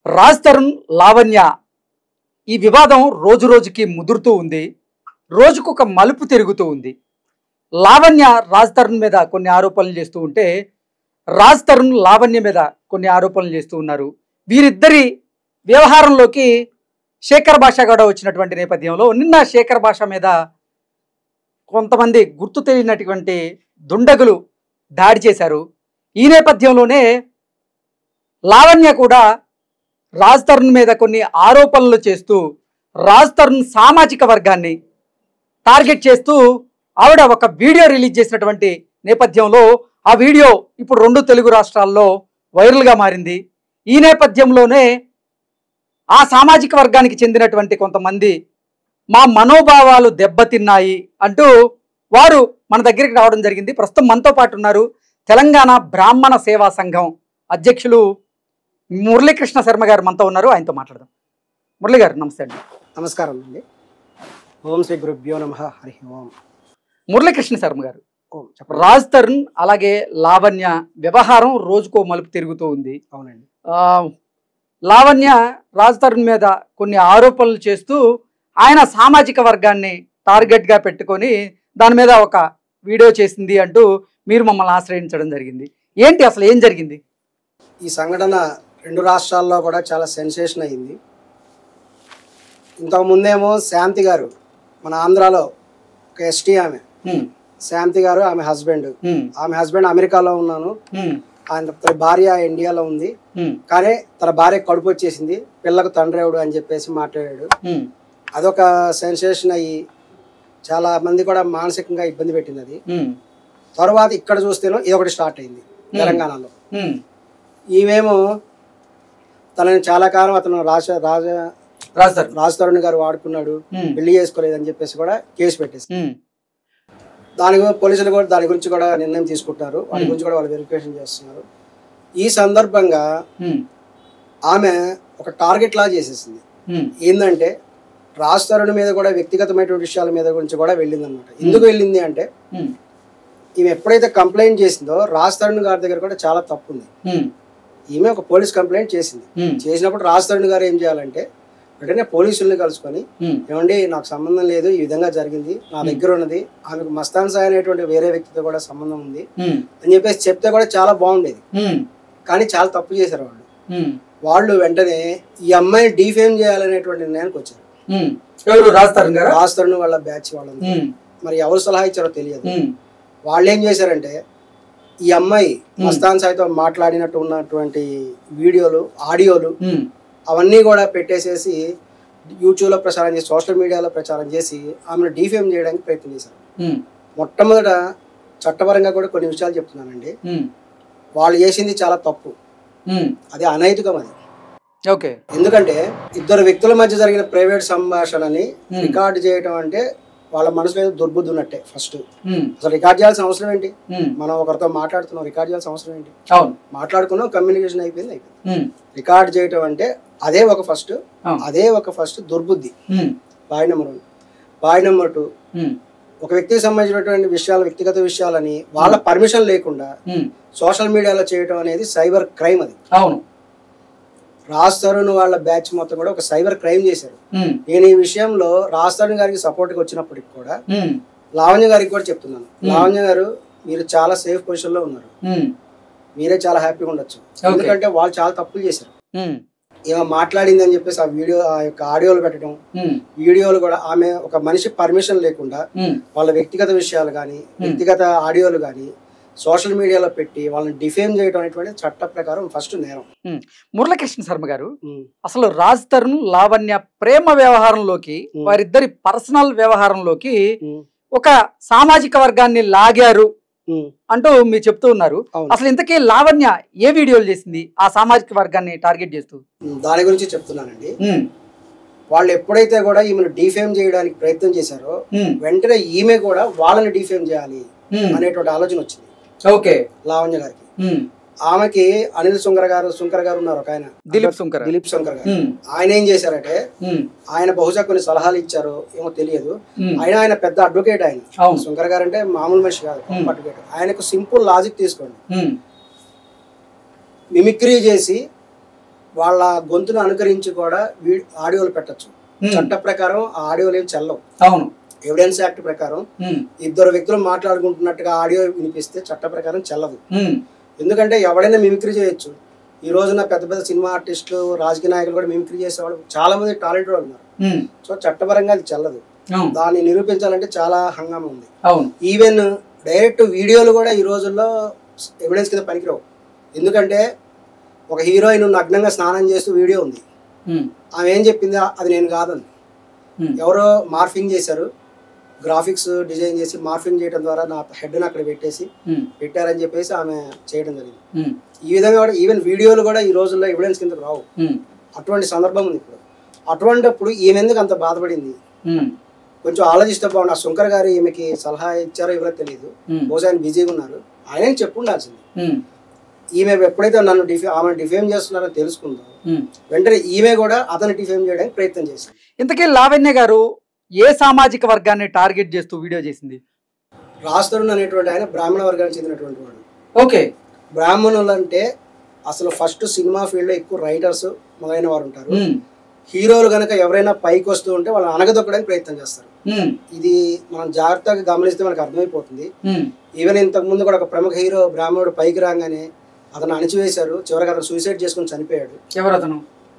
రాజ్ తరుణ్ లావణ్య ఈ వివాదం రోజు రోజుకి ముదురుతూ ఉంది రోజుకొక మలుపు తిరుగుతూ ఉంది లావణ్య రాజ్ తరుణ్ మీద కొన్ని ఆరోపణలు చేస్తూ ఉంటే రాజ్ తరుణ్ లావణ్య మీద కొన్ని ఆరోపణలు చేస్తూ ఉన్నారు వీరిద్దరి వ్యవహారంలోకి శేఖర్ భాష కూడా వచ్చినటువంటి నేపథ్యంలో నిన్న శేఖర్ భాష మీద కొంతమంది గుర్తు తెలియనటువంటి దుండగులు దాడి చేశారు ఈ నేపథ్యంలోనే లావణ్య కూడా రాజ్ తరుణ్ మీద కొన్ని ఆరోపణలు చేస్తూ రాజ్ తరుణ్ సామాజిక వర్గాన్ని టార్గెట్ చేస్తూ ఆవిడ ఒక వీడియో రిలీజ్ చేసినటువంటి నేపథ్యంలో ఆ వీడియో ఇప్పుడు రెండు తెలుగు రాష్ట్రాల్లో వైరల్గా మారింది ఈ నేపథ్యంలోనే ఆ సామాజిక వర్గానికి చెందినటువంటి కొంతమంది మా మనోభావాలు దెబ్బతిన్నాయి అంటూ వారు మన దగ్గరికి రావడం జరిగింది ప్రస్తుతం మనతో పాటు ఉన్నారు తెలంగాణ బ్రాహ్మణ సేవా సంఘం అధ్యక్షులు మురళీకృష్ణ శర్మ గారు మనతో ఉన్నారు ఆయనతో మాట్లాడదాం మురళి గారు నమస్తే అండి నమస్కారం అండి ఓం శ్రీ గురుభ్యో నమ హరి ఓం మురళీకృష్ణ శర్మ గారు ఓం చెప్పండి రాజ్ తరుణ్ అలాగే లావణ్య వ్యవహారం రోజుకో మలుపు తిరుగుతూ ఉంది అవునండి ఆ, లావణ్య రాజ్ తరుణ్ మీద కొన్ని ఆరోపణలు చేస్తూ ఆయన సామాజిక వర్గాన్ని టార్గెట్గా పెట్టుకొని దాని మీద ఒక వీడియో చేసింది అంటూ మీరు మమ్మల్ని ఆశ్రయించడం జరిగింది ఏంటి అసలు ఏం జరిగింది ఈ సంఘటన రెండు రాష్ట్రాల్లో కూడా చాలా సెన్సేషన్ అయింది ఇంతకు ముందేమో శాంతి గారు మన ఆంధ్రాలో ఒక ఎస్టీ ఆమె హ్మ్, శాంతి గారు ఆమె హస్బెండ్ హ్మ్, ఆమె హస్బెండ్ అమెరికాలో ఉన్నాను హ్మ్, ఆయన తన భార్య ఇండియాలో ఉంది హ్మ్, కానీ తన భార్య కడుపు వచ్చేసింది పిల్లకు తండ్రి ఎవడు అని చెప్పేసి మాట్లాడాడు హ్మ్, అదొక సెన్సేషన్ అయ్యి చాలా మంది కూడా మానసికంగా ఇబ్బంది పెట్టింది అది హ్మ్, తర్వాత ఇక్కడ చూస్తేనో ఇది ఒకటి స్టార్ట్ అయింది తెలంగాణలో హ్మ్. ఈమెమో తనని చాలా కాలం అతను రాజ రాజ రాజ్ తరుణ్ రాజ్ తరుణ్ గారు వాడుకున్నాడు హ్మ్, పెళ్లి చేసుకోలేదని చెప్పేసి కూడా కేసు పెట్టేసి హ్మ్, దాని గురించి పోలీసులు కూడా దాని గురించి కూడా నిర్ణయం తీసుకుంటున్నారు వాటి Hmm. గురించి కూడా వాళ్ళు వెరిఫికేషన్ చేస్తున్నారు ఈ సందర్భంగా హ్మ్, ఆమె ఒక టార్గెట్ లా చేసేసింది హ్మ్, ఏంటంటే రాజ్ తరుణ్ మీద కూడా వ్యక్తిగతమైనటువంటి విషయాల మీద గురించి కూడా వెళ్ళింది అనమాట ఎందుకు వెళ్ళింది అంటే హ్మ్, ఈమె ఎప్పుడైతే కంప్లైంట్ చేసిందో రాజ్ తరుణ్ గారి దగ్గర కూడా చాలా తప్పు ఉంది హ్మ్, ఈమె ఒక పోలీస్ కంప్లైంట్ చేసింది హ్మ్, చేసినప్పుడు రాజ్ తరుణ్ గారు ఏం చేయాలంటే వెంటనే పోలీసుల్ని కలుసుకొని హ్మ్, ఏమండి నాకు సంబంధం లేదు ఈ విధంగా జరిగింది నా దగ్గర ఉన్నది ఆమెకు మస్తాన్ సాయి అనేటువంటి వేరే వ్యక్తితో కూడా సంబంధం ఉంది హ్మ్, అని చెప్పేసి చెప్తే కూడా చాలా బాగుండేది హ్మ్, కానీ చాలా తప్పు చేశారు వాళ్ళు హ్మ్, వాళ్ళు వెంటనే ఈ అమ్మాయిని డీఫేమ్ చేయాలనేటువంటి నిర్ణయానికి వచ్చారు హ్మ్. ఎవరు రాజ్ తరుణ్ గారా రాజ్ తరుణ్ వాళ్ళ బ్యాచ్ వాళ్ళంతా హ్మ్, మరి ఎవరు సలహా ఇచ్చారో తెలియదు హ్మ్, వాళ్ళు ఏం చేశారంటే ఈ అమ్మాయి మస్తాన్ సాయితో మాట్లాడినట్టు ఉన్నటువంటి వీడియోలు ఆడియోలు హ్మ్, అవన్నీ కూడా పెట్టేసేసి యూట్యూబ్లో ప్రచారం చేసి సోషల్ మీడియాలో ప్రచారం చేసి ఆమెను డీఫేమ్ చేయడానికి ప్రయత్నం చేశారు హ్మ్, మొట్టమొదట చట్టపరంగా కూడా కొన్ని విషయాలు చెప్తున్నానండి హ్మ్, వాళ్ళు చేసింది చాలా తప్పు హ్మ్. అది అనైతికం అది ఓకే ఎందుకంటే ఇద్దరు వ్యక్తుల మధ్య జరిగిన ప్రైవేట్ సంభాషణని Hmm. రికార్డ్ చేయడం అంటే వాళ్ళ మనసులో ఏదో దుర్బుద్ధి ఉన్నట్టే ఫస్ట్ హ్మ్, అసలు రికార్డ్ చేయాల్సిన అవసరం ఏంటి హ్మ్. మనం ఒకరితో మాట్లాడుతున్నాం రికార్డ్ చేయాల్సిన అవసరం ఏంటి అవును మాట్లాడుకున్నాం కమ్యూనికేషన్ అయిపోయింది అయిపోయింది హ్మ్, రికార్డ్ చేయడం అంటే అదే ఒక ఫస్ట్ అవును. అదే ఒక ఫస్ట్ దుర్బుద్ధి hmm, boy number one boy number two hmm, ఒక వ్యక్తికి సంబంధించినటువంటి విషయాలు వ్యక్తిగత విషయాలని వాళ్ళ పర్మిషన్ లేకుండా హ్మ్. సోషల్ మీడియాలో చేయడం అనేది సైబర్ క్రైమ్ అది అవును రాజ్ తరుణ్ వాళ్ళ బ్యాచ్ మొత్తం కూడా ఒక సైబర్ క్రైమ్ చేశారు హ్మ్, నేను ఈ విషయంలో రాజ్ తరుణ్ గారికి సపోర్ట్గా వచ్చినప్పటికి కూడా హ్మ్, లావణ్య గారికి కూడా చెప్తున్నాను లావణ్య గారు మీరు చాలా సేఫ్ పొజిషన్లో ఉన్నారు హ్మ్, మీరే చాలా హ్యాపీగా ఉండొచ్చు Okay. ఎందుకంటే వాళ్ళు చాలా తప్పులు చేశారు హ్మ్, ఏమో మాట్లాడింది అని చెప్పేసి ఆ వీడియో ఆ యొక్క ఆడియోలు పెట్టడం హ్మ్, వీడియోలు కూడా ఆమె ఒక మనిషి పర్మిషన్ లేకుండా హ్మ్. వాళ్ళ వ్యక్తిగత విషయాలు కానీ వ్యక్తిగత ఆడియోలు కానీ సోషల్ మీడియాలో పెట్టి వాళ్ళని డిఫేమ్ చేయడం అనేటువంటిది చట్ట ప్రకారం ఫస్ట్ నేరం మురళకృష్ణ శర్మ గారు ఉమ్. అసలు రాజ్ తరుణ్ లావణ్య ప్రేమ వ్యవహారంలోకి Hmm. వారిద్దరి పర్సనల్ వ్యవహారంలోకి ఉమ్. ఒక సామాజిక వర్గాన్ని లాగారు ఉమ్. అంటూ మీరు చెప్తూ ఉన్నారు అవును. అసలు ఇంతకీ లావణ్య ఏ వీడియోలు చేసింది ఆ సామాజిక వర్గాన్ని టార్గెట్ చేస్తూ ఉమ్. దాని గురించి చెప్తున్నానండి హ్మ్, వాళ్ళు ఎప్పుడైతే కూడా ఈమెను డిఫేమ్ చేయడానికి ప్రయత్నం చేశారో హ్మ్, వెంటనే ఈమె కూడా వాళ్ళని డిఫేమ్ చేయాలి హ్మ్. అనేటువంటి ఆలోచన వచ్చింది ఓకే లావణ్య గారికి హ్మ్, ఆమెకి అనిల్ శుంకర్ గారు శుంకర్ గారు ఉన్నారు ఒక ఆయన దిలీప్ శంకర్ దిలీప్ శంకర్ గారు హ్మ్, ఆయన ఏం చేశారంటే హ్మ్, ఆయన బహుశా కొన్ని సలహాలు ఇచ్చారో ఏమో తెలియదు హ్మ్. ఆయన ఆయన పెద్ద అడ్వకేట్ ఆయన అవును శంకర్ గారు అంటే మామూలు మనిషి కాదు Hmm. అడ్వకేట్ ఆయనకు సింపుల్ లాజిక్ తీసుకోండి హ్మ్, మిమిక్రీ చేసి వాళ్ళ గొంతును అనుకరించి కూడా వీ ఆడియోలు పెట్టచ్చు ఉమ్, చట్ట ప్రకారం ఆ ఆడియోలు ఏం చెల్లవు అవును ఎవిడెన్స్ యాక్ట్ ప్రకారం ఉమ్, ఇద్దరు వ్యక్తులు మాట్లాడుకుంటున్నట్టుగా ఆడియో వినిపిస్తే చట్ట ప్రకారం చెల్లదు ఉమ్, ఎందుకంటే ఎవడైనా మిమిక్రీ చేయొచ్చు ఈ రోజున పెద్ద పెద్ద సినిమా ఆర్టిస్టులు రాజకీయ నాయకులు కూడా మిమిక్రీ చేసేవాళ్ళు చాలా మంది టాలెంటెడ్ ఉన్నారు ఉమ్, సో చట్టపరంగా అది చెల్లదు అవును దాన్ని నిరూపించాలంటే చాలా హంగామా ఉంది అవును ఈవెన్ డైరెక్ట్ వీడియోలు కూడా ఈ రోజుల్లో ఎవిడెన్స్ కింద పనికిరావు ఎందుకంటే ఒక హీరోయిన్ నగ్నంగా స్నానం చేస్తూ వీడియో ఉంది ఉమ్, ఆమె ఏం చెప్పింది అది నేను కాదని ఉమ్, ఎవరో మార్ఫింగ్ చేశారు గ్రాఫిక్స్ డిజైన్ చేసి మార్ఫింగ్ చేయడం ద్వారా నా హెడ్ని అక్కడ పెట్టేసి ఉమ్, పెట్టారని చెప్పేసి ఆమె చేయడం జరిగింది ఉమ్, ఈ విధంగా కూడా ఈవెన్ వీడియోలు కూడా ఈ రోజుల్లో ఎవిడెన్స్ కింద రావు ఉమ్, అటువంటి సందర్భం ఉంది ఇప్పుడు అటువంటిప్పుడు ఈమె ఎందుకు అంత బాధపడింది ఉమ్, కొంచెం ఆలోచిస్తే బాగుండు ఆ శంకర్ గారు ఈమెకి సలహా ఇచ్చారో ఇవ్వరో తెలియదు ఉమ్, బహుశా ఆయన బిజీగా ఉన్నారు ఆయన చెప్పు ఉండాల్సింది ఉమ్, ఈమె ఎప్పుడైతే నన్ను డిఫే ఆమె డిఫేమ్ చేస్తున్నారో తెలుసుకుందో ఉమ్. వెంటనే ఈమె కూడా అతను డిఫేమ్ చేయడానికి ప్రయత్నం చేసింది ఇంతకీ లావణ్య గారు ఏ సామాజిక వర్గాన్ని టార్గెట్ చేస్తూ వీడియో చేసింది రాస్తరుణ్ అనేటువంటి ఆయన బ్రాహ్మణ వర్గానికి చెందినటువంటి వాడు ఓకే బ్రాహ్మణులు అంటే అసలు ఫస్ట్ సినిమా ఫీల్డ్లో ఎక్కువ రైటర్స్ మొదలైన వారు ఉంటారు ఉమ్, హీరోలు కనుక ఎవరైనా పైకి వస్తూ ఉంటే వాళ్ళని అనగదొక్కడానికి ప్రయత్నం చేస్తారు ఉమ్, ఇది మనం జాగ్రత్తగా గమనిస్తే మనకు అర్థమైపోతుంది ఉమ్, ఈవెన్ ఇంతకు ముందు కూడా ఒక ప్రముఖ హీరో బ్రాహ్మణుడు పైకి రాగానే అతను అణిచివేశారు చివరికి అతను సూసైడ్ చేసుకుని చనిపోయాడు ఎవరు అతను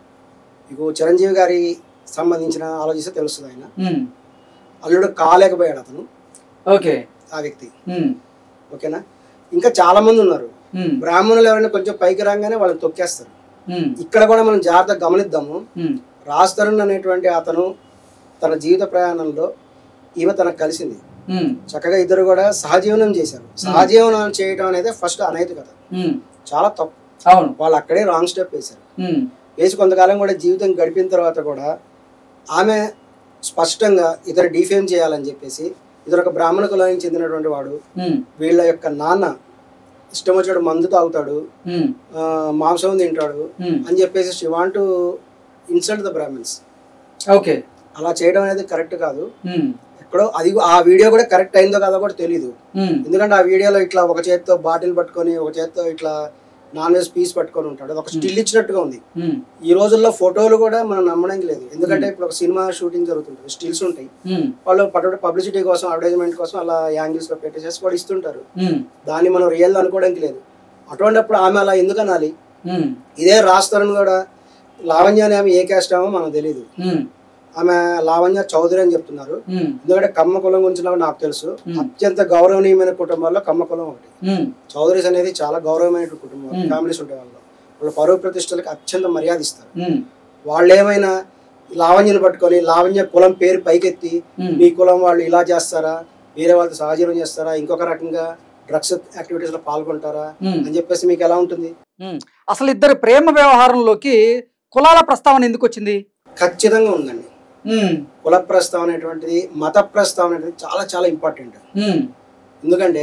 ఇగో చిరంజీవి గారి సంబంధించిన ఆలోచిస్తే తెలుస్తుంది ఆయన ఉమ్, అల్లుడు కాలేకపోయాడు అతను ఓకే ఆ వ్యక్తి ఉమ్, ఓకేనా ఇంకా చాలా మంది ఉన్నారు ఉమ్, బ్రాహ్మణులు ఎవరైనా కొంచెం పైకి రాగానే వాళ్ళని తొక్కేస్తారు ఉమ్, ఇక్కడ కూడా మనం జాగ్రత్తగా గమనిద్దాము ఉమ్, రాజ్ తరుణ్ అనేటువంటి అతను తన జీవిత ప్రయాణంలో ఈమె తనకు కలిసింది ఉమ్, చక్కగా ఇద్దరు కూడా సహజీవనం చేశారు సహజీవనం చేయడం అనేది ఫస్ట్ అనైతికత ఉమ్, చాలా తప్పు అవును వాళ్ళు అక్కడే రాంగ్ స్టెప్ వేశారు ఉమ్, వేసి కొంతకాలం కూడా జీవితం గడిపిన తర్వాత కూడా ఆమె స్పష్టంగా ఇతరు డిఫేమ్ చేయాలని చెప్పేసి ఇతరు ఒక బ్రాహ్మణ కులానికి చెందినటువంటి వాడు ఉమ్, వీళ్ళ యొక్క నాన్న ఇష్టం వచ్చాడు మందు తాగుతాడు ఉమ్, ఆ, మాంసం తింటాడు ఉమ్, అని చెప్పేసి she want insult the Brahmins okay అలా చేయడం అనేది కరెక్ట్ కాదు ఉమ్, ఎక్కడో అది ఆ వీడియో కూడా కరెక్ట్ అయిందో కాదో కూడా తెలియదు ఉమ్, ఎందుకంటే ఆ వీడియోలో ఇట్లా ఒక చేత్తో బాటిల్ పట్టుకొని ఒక చేత్తో ఇట్లా నాన్ వెజ్ పీస్ పట్టుకొని ఉంటాడు అది ఒక స్టిల్ ఇచ్చినట్టుగా ఉంది ఉమ్, ఈ రోజుల్లో ఫోటోలు కూడా మనం నమ్మడానికి లేదు ఎందుకంటే ఇప్పుడు ఒక సినిమా షూటింగ్ జరుగుతుంటుంది స్టిల్స్ ఉంటాయి ఉమ్, వాళ్ళు పట్టు పబ్లిసిటీ కోసం అడ్వర్టైజ్మెంట్ కోసం అలా యాంగిల్స్ లో పెట్టేసేసి కూడా ఇస్తుంటారు ఉమ్, దాన్ని మనం రియల్ అనుకోవడానికి లేదు అటువంటిప్పుడు ఆమె అలా ఎందుకు అనాలి ఉమ్, ఇదే రాస్తారని కూడా లావణ్య అనే ఆమె ఏ క్యాస్ట్ ఆమె మనకు తెలియదు ఉమ్, ఆమె లావణ్య చౌదరి అని చెప్తున్నారు ఉమ్, ఎందుకంటే కమ్మ కులం గురించి నాకు నాకు తెలుసు Hmm. అత్యంత గౌరవనీయమైన కుటుంబాల్లో కమ్మ కులం ఒకటి ఉమ్, చౌదరీస్ అనేది చాలా గౌరవమైన కుటుంబం Hmm. ఫ్యామిలీస్ ఉంటాయి వాళ్ళు వాళ్ళు పరువు ప్రతిష్టలకు అత్యంత మర్యాద ఇస్తారు ఉమ్, వాళ్ళు ఏమైనా లావణ్యను పట్టుకొని లావణ్య కులం పేరు పైకెత్తి ఉమ్, మీ కులం వాళ్ళు ఇలా చేస్తారా వేరే వాళ్ళతో సహజీవనం చేస్తారా ఇంకొక రకంగా డ్రగ్స్ యాక్టివిటీస్ లో పాల్గొంటారా ఉమ్, అని చెప్పేసి మీకు ఎలా ఉంటుంది ఉమ్. అసలు ఇద్దరు ప్రేమ వ్యవహారంలోకి కులాల ప్రస్తావన ఎందుకు వచ్చింది ఖచ్చితంగా ఉందండి ఉమ్, కుల ప్రస్తావన అనేటువంటిది మత ప్రస్తావన అనేది చాలా చాలా ఇంపార్టెంట్ ఉమ్, ఎందుకంటే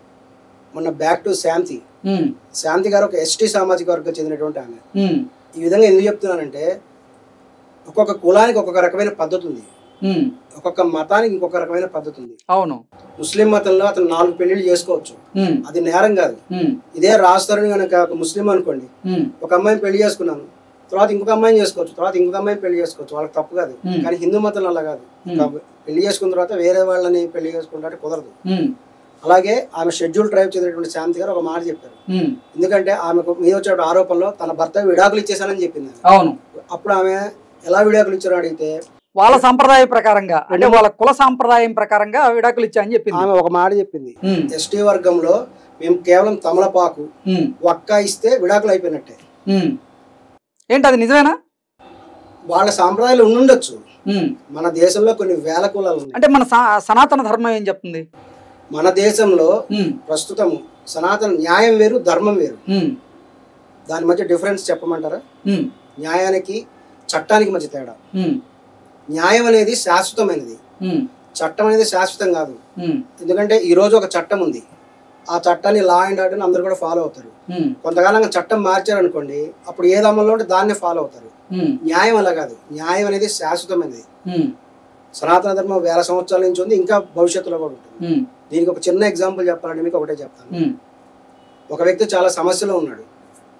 మొన్న బ్యాక్ టు శాంతి ఉమ్, శాంతి గారు ఒక ఎస్టీ సామాజిక వర్గం చెందినటువంటి ఆమె ఉమ్, ఈ విధంగా ఎందుకు చెప్తున్నానంటే ఒక్కొక్క కులానికి ఒక్కొక్క రకమైన పద్ధతి ఉంది ఉమ్, ఒక్కొక్క మతానికి ఇంకొక రకమైన పద్ధతి ఉంది అవును ముస్లిం మతంలో అతను నాలుగు పెళ్లిళ్ళు చేసుకోవచ్చు ఉమ్, అది నేరం కాదు ఉమ్, ఇదే రాస్తారని కనుక ఒక ముస్లిం అనుకోండి ఉమ్, ఒక అమ్మాయిని పెళ్లి చేసుకున్నాను తర్వాత ఇంకొక అమ్మాయిని చేసుకోవచ్చు తర్వాత ఇంకొక అమ్మాయిని పెళ్లి చేసుకోవచ్చు వాళ్ళకి తప్పు కాదు Hmm. కానీ హిందూ మతంలో అలా కాదు Hmm. ఒక పెళ్లి చేసుకున్న తర్వాత వేరే వాళ్ళని పెళ్లి చేసుకుంటే కుదరదు ఉమ్, అలాగే ఆమె షెడ్యూల్ ట్రైబ్ చెందినటువంటి శాంతి గారు ఒక మాట చెప్పారు ఉమ్, ఎందుకంటే ఆమెకు మీద వచ్చే ఆరోపణలో తన భర్త విడాకులు ఇచ్చేసానని చెప్పింది ఆమె. అవును అప్పుడు ఆమె ఎలా విడాకులు ఇచ్చారో అడిగితే వాళ్ళ సంప్రదాయ ప్రకారంగా అంటే వాళ్ళ కుల సాంప్రదాయం ప్రకారంగా విడాకులు ఇచ్చా అని చెప్పింది ఆమె ఒక మాట చెప్పింది ఉమ్, ఎస్టీ వర్గంలో మేము కేవలం తమలపాకు ఉమ్, వక్క ఇస్తే విడాకులు అయిపోయినట్టే ఉమ్. ఏంటి అది నిజమేనా వాళ్ళ సాంప్రదాయాలు ఉండుండొచ్చు ఉమ్. మన దేశంలో కొన్ని వేల కులాలు ఉన్నాయి అంటే మన సా- సనాతన ధర్మం ఏం చెప్తుంది మన దేశంలో ఉమ్, ప్రస్తుతం సనాతన న్యాయం వేరు ధర్మం వేరు ఉమ్, దాని మధ్య డిఫరెన్స్ చెప్పమంటారా ఉమ్, న్యాయానికి చట్టానికి మధ్య తేడా ఉమ్, న్యాయం అనేది శాశ్వతమైనది ఉమ్, చట్టం అనేది శాశ్వతం కాదు ఉమ్, ఎందుకంటే ఈ రోజు ఒక చట్టం ఉంది ఆ చట్టాన్ని లా అండ్ ఆర్డర్ అందరూ కూడా ఫాలో అవుతారు ఉమ్, కొంతకాలంగా చట్టం మార్చారనుకోండి అప్పుడు ఏది అమల్లో ఉంటే దాన్నే ఫాలో అవుతారు ఉమ్, న్యాయం అలా కాదు న్యాయం అనేది శాశ్వతమైనది ఉమ్, సనాతన ధర్మం వేల సంవత్సరాల నుంచి ఉంది ఇంకా భవిష్యత్తులో కూడా ఉంటుంది ఉమ్, దీనికి ఒక చిన్న ఎగ్జాంపుల్ చెప్పాలంటే మీకు ఒకటే చెప్తాను ఉమ్, ఒక వ్యక్తి చాలా సమస్యలో ఉన్నాడు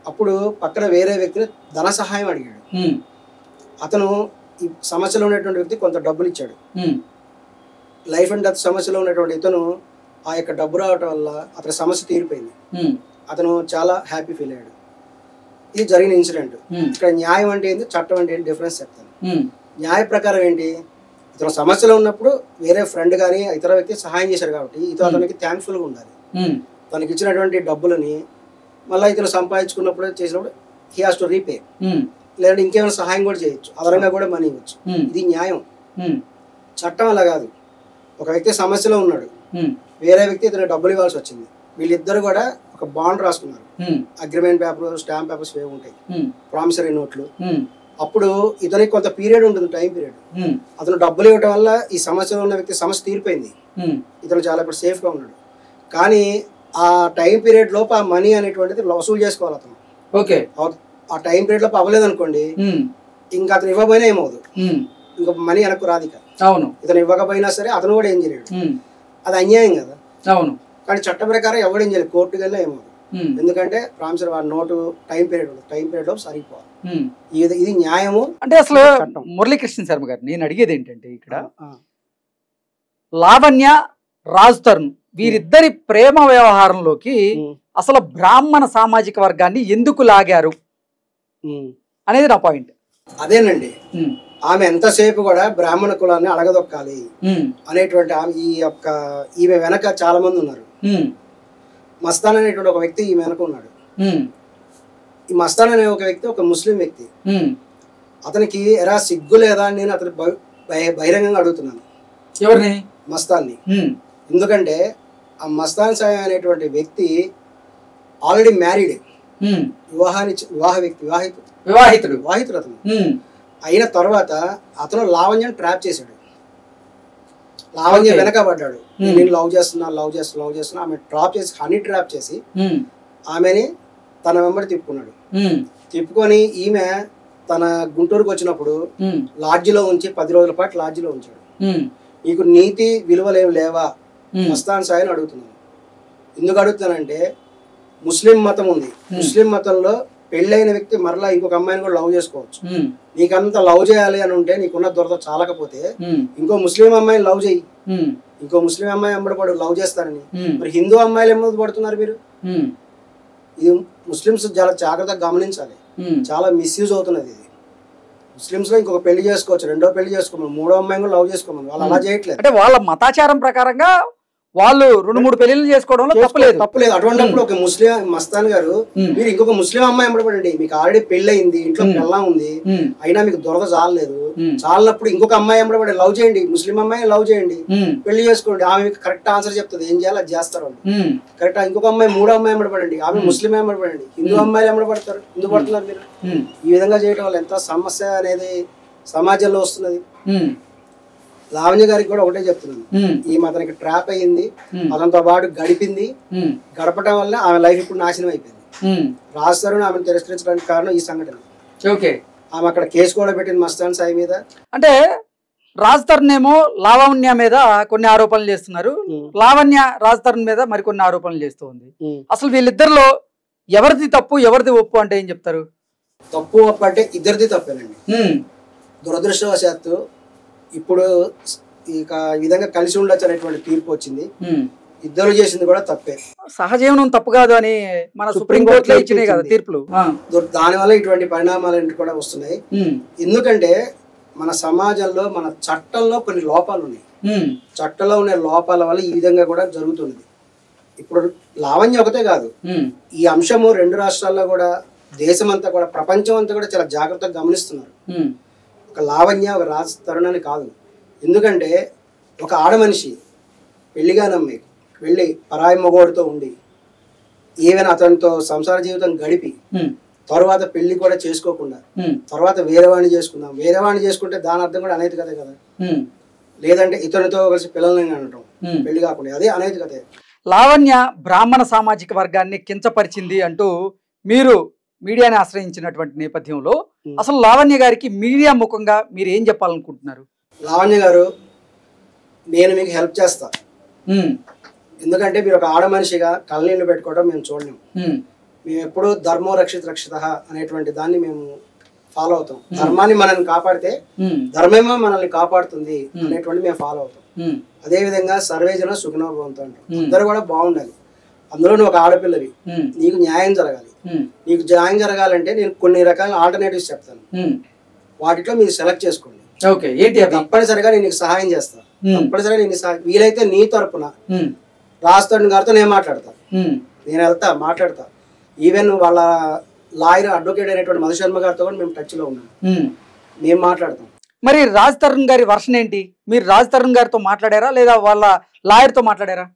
అప్పుడు పక్కన వేరే వ్యక్తిని ధన సహాయం అడిగాడు ఉమ్, అతను ఈ సమస్యలో ఉన్నటువంటి వ్యక్తి కొంత డబ్బులు ఇచ్చాడు ఉమ్, లైఫ్ అండ్ డెత్ సమస్యలో ఉన్నటువంటి ఇతను ఆ యొక్క డబ్బు రావటం వల్ల అతని సమస్య తీరిపోయింది ఉమ్, అతను చాలా హ్యాపీ ఫీల్ అయ్యాడు ఇది జరిగిన ఇన్సిడెంట్ ఉమ్, ఇక్కడ న్యాయం అంటే ఏంటి చట్టం అంటే ఏంటి డిఫరెన్స్ చెప్తాను ఉమ్, న్యాయ ప్రకారం ఏంటి ఇతను సమస్యలో ఉన్నప్పుడు వేరే ఫ్రెండ్ కానీ ఇతర వ్యక్తి సహాయం చేశారు కాబట్టి ఇతను అతనికి థ్యాంక్ఫుల్గా ఉండాలి ఉమ్, తనకి ఇచ్చినటువంటి డబ్బులని మళ్ళీ ఇతను సంపాదించుకున్నప్పుడు చేసినప్పుడు he has to repay um, లేదంటే ఇంకేమైనా సహాయం కూడా చేయొచ్చు అదనంగా కూడా మనీ ఇవ్వచ్చు ఉమ్, ఇది న్యాయం ఉమ్, చట్టం అలా కాదు ఒక వ్యక్తి సమస్యలో ఉన్నాడు ఉమ్, వేరే వ్యక్తి ఇతను డబ్బులు ఇవ్వాల్సి వచ్చింది వీళ్ళిద్దరు కూడా ఒక బాండ్ రాసుకున్నారు ఉమ్, అగ్రిమెంట్ పేపర్ స్టాంప్ పేపర్స్ ఏవి ఉంటాయి ఉమ్, ప్రామిసరీ నోట్లు ఉమ్, అప్పుడు ఇతనికి కొంత పీరియడ్ ఉంటుంది టైం పీరియడ్ ఉమ్, అతను డబ్బులు ఇవ్వడం వల్ల ఈ సమస్యలో ఉన్న వ్యక్తి సమస్య తీరిపోయింది ఉమ్, ఇతను చాలా ఇప్పుడు సేఫ్గా ఉన్నాడు కానీ ఆ టైం పీరియడ్ లోపు ఆ మనీ అనేటువంటిది వసూలు చేసుకోవాలి అతను ఓకే ఆ- ఆ టైం పీరియడ్ లోపు అవ్వలేదు అనుకోండి ఉమ్, ఇంకా అతను ఇవ్వబోయినా ఏమవుదు ఉమ్, ఇంకా మనీ వెనక్కు రాదు ఇక అవును ఇతను ఇవ్వకపోయినా సరే అతను కూడా ఏం చేయలేడు ఉమ్, అది అన్యాయం కదా అవును కానీ చట్ట ప్రకారం ఎవడేం చేయలేదు కోర్టుకి వెళ్ళినా ఏమవుదు ఉమ్, ఎందుకంటే ప్రామిసర్ వాడి నోటు టైం పీరియడ్ ఉంది టైం పీరియడ్ లోపు సరిపోవాలి ఉమ్. ఇది ఇది న్యాయము అంటే అసలు చట్టం. మురళీకృష్ణ శర్మ గారు నేను అడిగేది ఏంటంటే ఇక్కడ ఆ, లావణ్య రాజ్ తరుణ్ వీరిద్దరి ప్రేమ వ్యవహారంలోకి ఉమ్, అసలు బ్రాహ్మణ సామాజిక వర్గాన్ని ఎందుకు లాగారు ఉమ్. అనేది నా పాయింట్ అదేనండి ఉమ్, ఆమె ఎంతసేపు కూడా బ్రాహ్మణ కులాన్ని అడగదొక్కాలి ఉమ్, అనేటువంటి ఆమె ఈ యొక్క ఈమె వెనక చాలా మంది ఉన్నారు ఉమ్, మస్తాన్ అనేటువంటి ఒక వ్యక్తి ఈమె వెనక ఉన్నాడు ఉమ్, ఈ మస్తాన్ అనే ఒక వ్యక్తి ఒక ముస్లిం వ్యక్తి ఉమ్. అతనికి ఎరా సిగ్గు లేదా అని నేను అతని బహి- బహి- బహిరంగంగా అడుగుతున్నాను ఎవరిని మస్తాన్ని ఉమ్, ఎందుకంటే ఆ మస్తాన్ సాయి అనేటువంటి వ్యక్తి ఆల్రెడీ మ్యారీడ్ ఉమ్, వివాహాన్ని వివాహ వ్యక్తి వివాహిత వివాహితుడు వివాహితుడు అతను ఉమ్, అయిన తర్వాత అతను లావణ్యను ట్రాప్ చేశాడు లావణ్య Okay. వెనకబడ్డాడు Hmm. నేను లవ్ చేస్తున్నా లవ్ చేస్తున్నా లవ్ చేస్తున్నా ఆమె ట్రాప్ చేసి హనీ ట్రాప్ చేసి ఉమ్, ఆమెని తన వెంబడి తిప్పుకున్నాడు ఉమ్, తిప్పుకొని ఈమె తన గుంటూరుకు వచ్చినప్పుడు ఉమ్, లాడ్జిలో ఉంచి పది రోజుల పాటు లాడ్జిలో ఉంచాడు ఉమ్, నీకు నీతి విలువలేం లేవా ఉమ్, మస్తాన్ సాయిని అడుగుతున్నాను ఎందుకు అడుగుతానంటే ముస్లిం మతం ఉంది Hmm. ముస్లిం మతంలో పెళ్ళైన వ్యక్తి మరలా ఇంకొక అమ్మాయిని కూడా లవ్ చేసుకోవచ్చు ఉమ్, నీకంత లవ్ చేయాలి అని ఉంటే నీకున్న దొరత చాలకపోతే ఉమ్, ఇంకో ముస్లిం అమ్మాయిని లవ్ చేయి ఉమ్, ఇంకో ముస్లిం అమ్మాయి ఎంబడపడు లవ్ చేస్తారని ఉమ్, మరి హిందూ అమ్మాయిలు ఎంబడి పడుతున్నారు మీరు ఉమ్, ఇది ముస్లిమ్స్ చాలా జాగ్రత్తగా గమనించాలి ఉమ్. చాలా మిస్యూజ్ అవుతున్నది ఇది ముస్లిమ్స్ లో ఇంకొక పెళ్లి చేసుకోవచ్చు రెండో పెళ్లి చేసుకోమని మూడో అమ్మాయిని కూడా లవ్ చేసుకోమని వాళ్ళు అలా చేయట్లేదు అంటే వాళ్ళ మతాచారం ప్రకారంగా వాళ్ళు రెండు మూడు పెళ్లిళ్ళు చేసుకోవడంలో తప్పలేదు తప్పలేదు అటువంటిప్పుడు ఒక ముస్లిం మస్తాన్ గారు ఉమ్, మీరు ఇంకొక ముస్లిం అమ్మాయి ఎంబడపడండి మీకు ఆల్రెడీ పెళ్లి అయింది ఇంట్లో Hmm. పిల్ల ఉంది ఉమ్, అయినా మీకు దొరద చాలలేదు ఉమ్, చాలినప్పుడు ఇంకొక అమ్మాయి ఎంబడపడి లవ్ చేయండి ముస్లిం అమ్మాయి లవ్ చేయండి ఉమ్, పెళ్లి చేసుకోండి ఆమె మీకు కరెక్ట్ ఆన్సర్ చెప్తుంది ఏం చేయాలి అది చేస్తారు వాళ్ళు ఉమ్, కరెక్ట్ ఇంకొక అమ్మాయి మూడో అమ్మాయి ఎంబడపడండి ఆమె ముస్లిం ఎంబడపడండి హిందూ అమ్మాయిలు ఎంబడపడతారు ఎందుకు పడుతున్నారు మీరు ఉమ్, ఈ విధంగా చేయడం వల్ల ఎంత సమస్య అనేది సమాజంలో వస్తున్నది ఉమ్, లావణ్య గారికి కూడా ఒకటే చెప్తున్నాను ఉమ్, ఈమె అతనికి ట్రాప్ అయ్యింది ఉమ్, అతనితో పాటు గడిపింది ఉమ్, గడపడం వల్ల ఆమె లైఫ్ ఇప్పుడు నాశనం అయిపోయింది ఉమ్. రాస్తారు ఆమెను తిరస్కరించడానికి కారణం ఈ సంఘటన ఓకే ఆమె అక్కడ కేసు కూడా పెట్టింది మస్తాన్ సాయి మీద అంటే రాజ్ తరుణ్ ఏమో లావణ్య మీద కొన్ని ఆరోపణలు చేస్తున్నారు లావణ్య రాజ్ తరుణ్ మీద మరికొన్ని ఆరోపణలు చేస్తూ ఉంది అసలు వీళ్ళిద్దరిలో ఎవరిది తప్పు ఎవరిది ఒప్పు అంటే ఏం చెప్తారు తప్పు ఒప్పు అంటే ఇద్దరిది తప్పేనండి ఉమ్, దురదృష్టవశాత్తు ఇప్పుడు ఇక ఈ విధంగా కలిసి ఉండొచ్చు అనేటువంటి తీర్పు వచ్చింది ఉమ్. ఇద్దరు చేసింది కూడా తప్పే సహజీవనం తప్పు కాదు అని మన సుప్రీం సుప్రీంకోర్టులో కోర్టులో ఇచ్చినాయి కదా ఇచ్చింది. తీర్పులు ఆ, దు- దానివల్ల ఇటువంటి పరిణామాలు అనేవి కూడా వస్తున్నాయి ఉమ్, ఎందుకంటే మన సమాజంలో మన చట్టంలో కొన్ని లోపాలు ఉన్నాయి ఉమ్, చట్టంలో ఉన్న లోపాల వల్ల ఈ విధంగా కూడా జరుగుతున్నది ఇప్పుడు లావణ్య ఒకటే కాదు ఉమ్, ఈ అంశము రెండు రాష్ట్రాల్లో కూడా దేశమంతా కూడా ప్రపంచం అంతా కూడా చాలా జాగ్రత్తగా గమనిస్తున్నారు ఉమ్, ఒక లావణ్య ఒక రాజ్ తరుణ్ అని కాదు ఎందుకంటే ఒక ఆడమనిషి పెళ్లిగా నమ్మి వెళ్ళి పరాయి మగోడితో ఉండి ఈవెన్ అతనితో సంసార జీవితం గడిపి ఉమ్, తర్వాత పెళ్లి కూడా చేసుకోకుండా ఉమ్, తర్వాత వేరే వాడిని చేసుకుందాం వేరే వాడిని చేసుకుంటే దాని అర్థం కూడా అనైతికతే కదా ఉమ్, లేదంటే ఇతనితో కలిసి పిల్లల్ని అనటం ఉమ్. పెళ్లి కాకుండా అదే అనైతికతే లావణ్య బ్రాహ్మణ సామాజిక వర్గాన్ని కించపరిచింది అంటూ మీరు మీడియాని ఆశ్రయించినటువంటి నేపథ్యంలో ఉమ్. అసలు లావణ్య గారికి మీడియా ముఖంగా మీరు ఏం చెప్పాలనుకుంటున్నారు లావణ్య గారు నేను మీకు హెల్ప్ చేస్తా ఉమ్, ఎందుకంటే మీరు ఒక ఆడ మనిషిగా కళ్ళనీళ్ళు పెట్టుకోవడం మేము చూడలేము ఉమ్, మేము ఎప్పుడూ ధర్మో రక్షిత రక్షిత అనేటువంటి దాన్ని మేము ఫాలో అవుతాం ధర్మాన్ని మనల్ని కాపాడితే ఉమ్, ధర్మమే మనల్ని కాపాడుతుంది Hmm. అనేటువంటి మేము ఫాలో అవుతాం ఉమ్, అదే విధంగా సర్వేజన సుఖనోభవంతో అంటాం Hmm. అందరూ కూడా బాగుండాలి అందులో నువ్వు ఒక ఆడపిల్లవి ఉమ్, నీకు న్యాయం జరగాలి ఉమ్, నీకు న్యాయం జరగాలంటే నేను కొన్ని రకాల ఆల్టర్నేటివ్స్ చెప్తాను ఉమ్. వాటిలో మీరు సెలెక్ట్ చేసుకోండి ఓకే ఏంటి అవి తప్పనిసరిగా నేను నీకు సహాయం చేస్తా Hmm. తప్పనిసరిగా నేను సహాయం వీలైతే నీ తరపున ఉమ్, రాస్తాడు గారితో నేను మాట్లాడతా ఉమ్, నేను వెళ్తా మాట్లాడతా ఈవెన్ వాళ్ళ లాయర్ అడ్వకేట్ అయినటువంటి మధుశర్మ గారితో కూడా మేము టచ్లో ఉన్నాం ఉమ్. మేము మాట్లాడతాం మరి రాజ్ తరుణ్ గారి వర్షన్ ఏంటి మీరు రాజ్ తరుణ్ గారితో మాట్లాడారా లేదా వాళ్ళ లాయర్తో మాట్లాడారా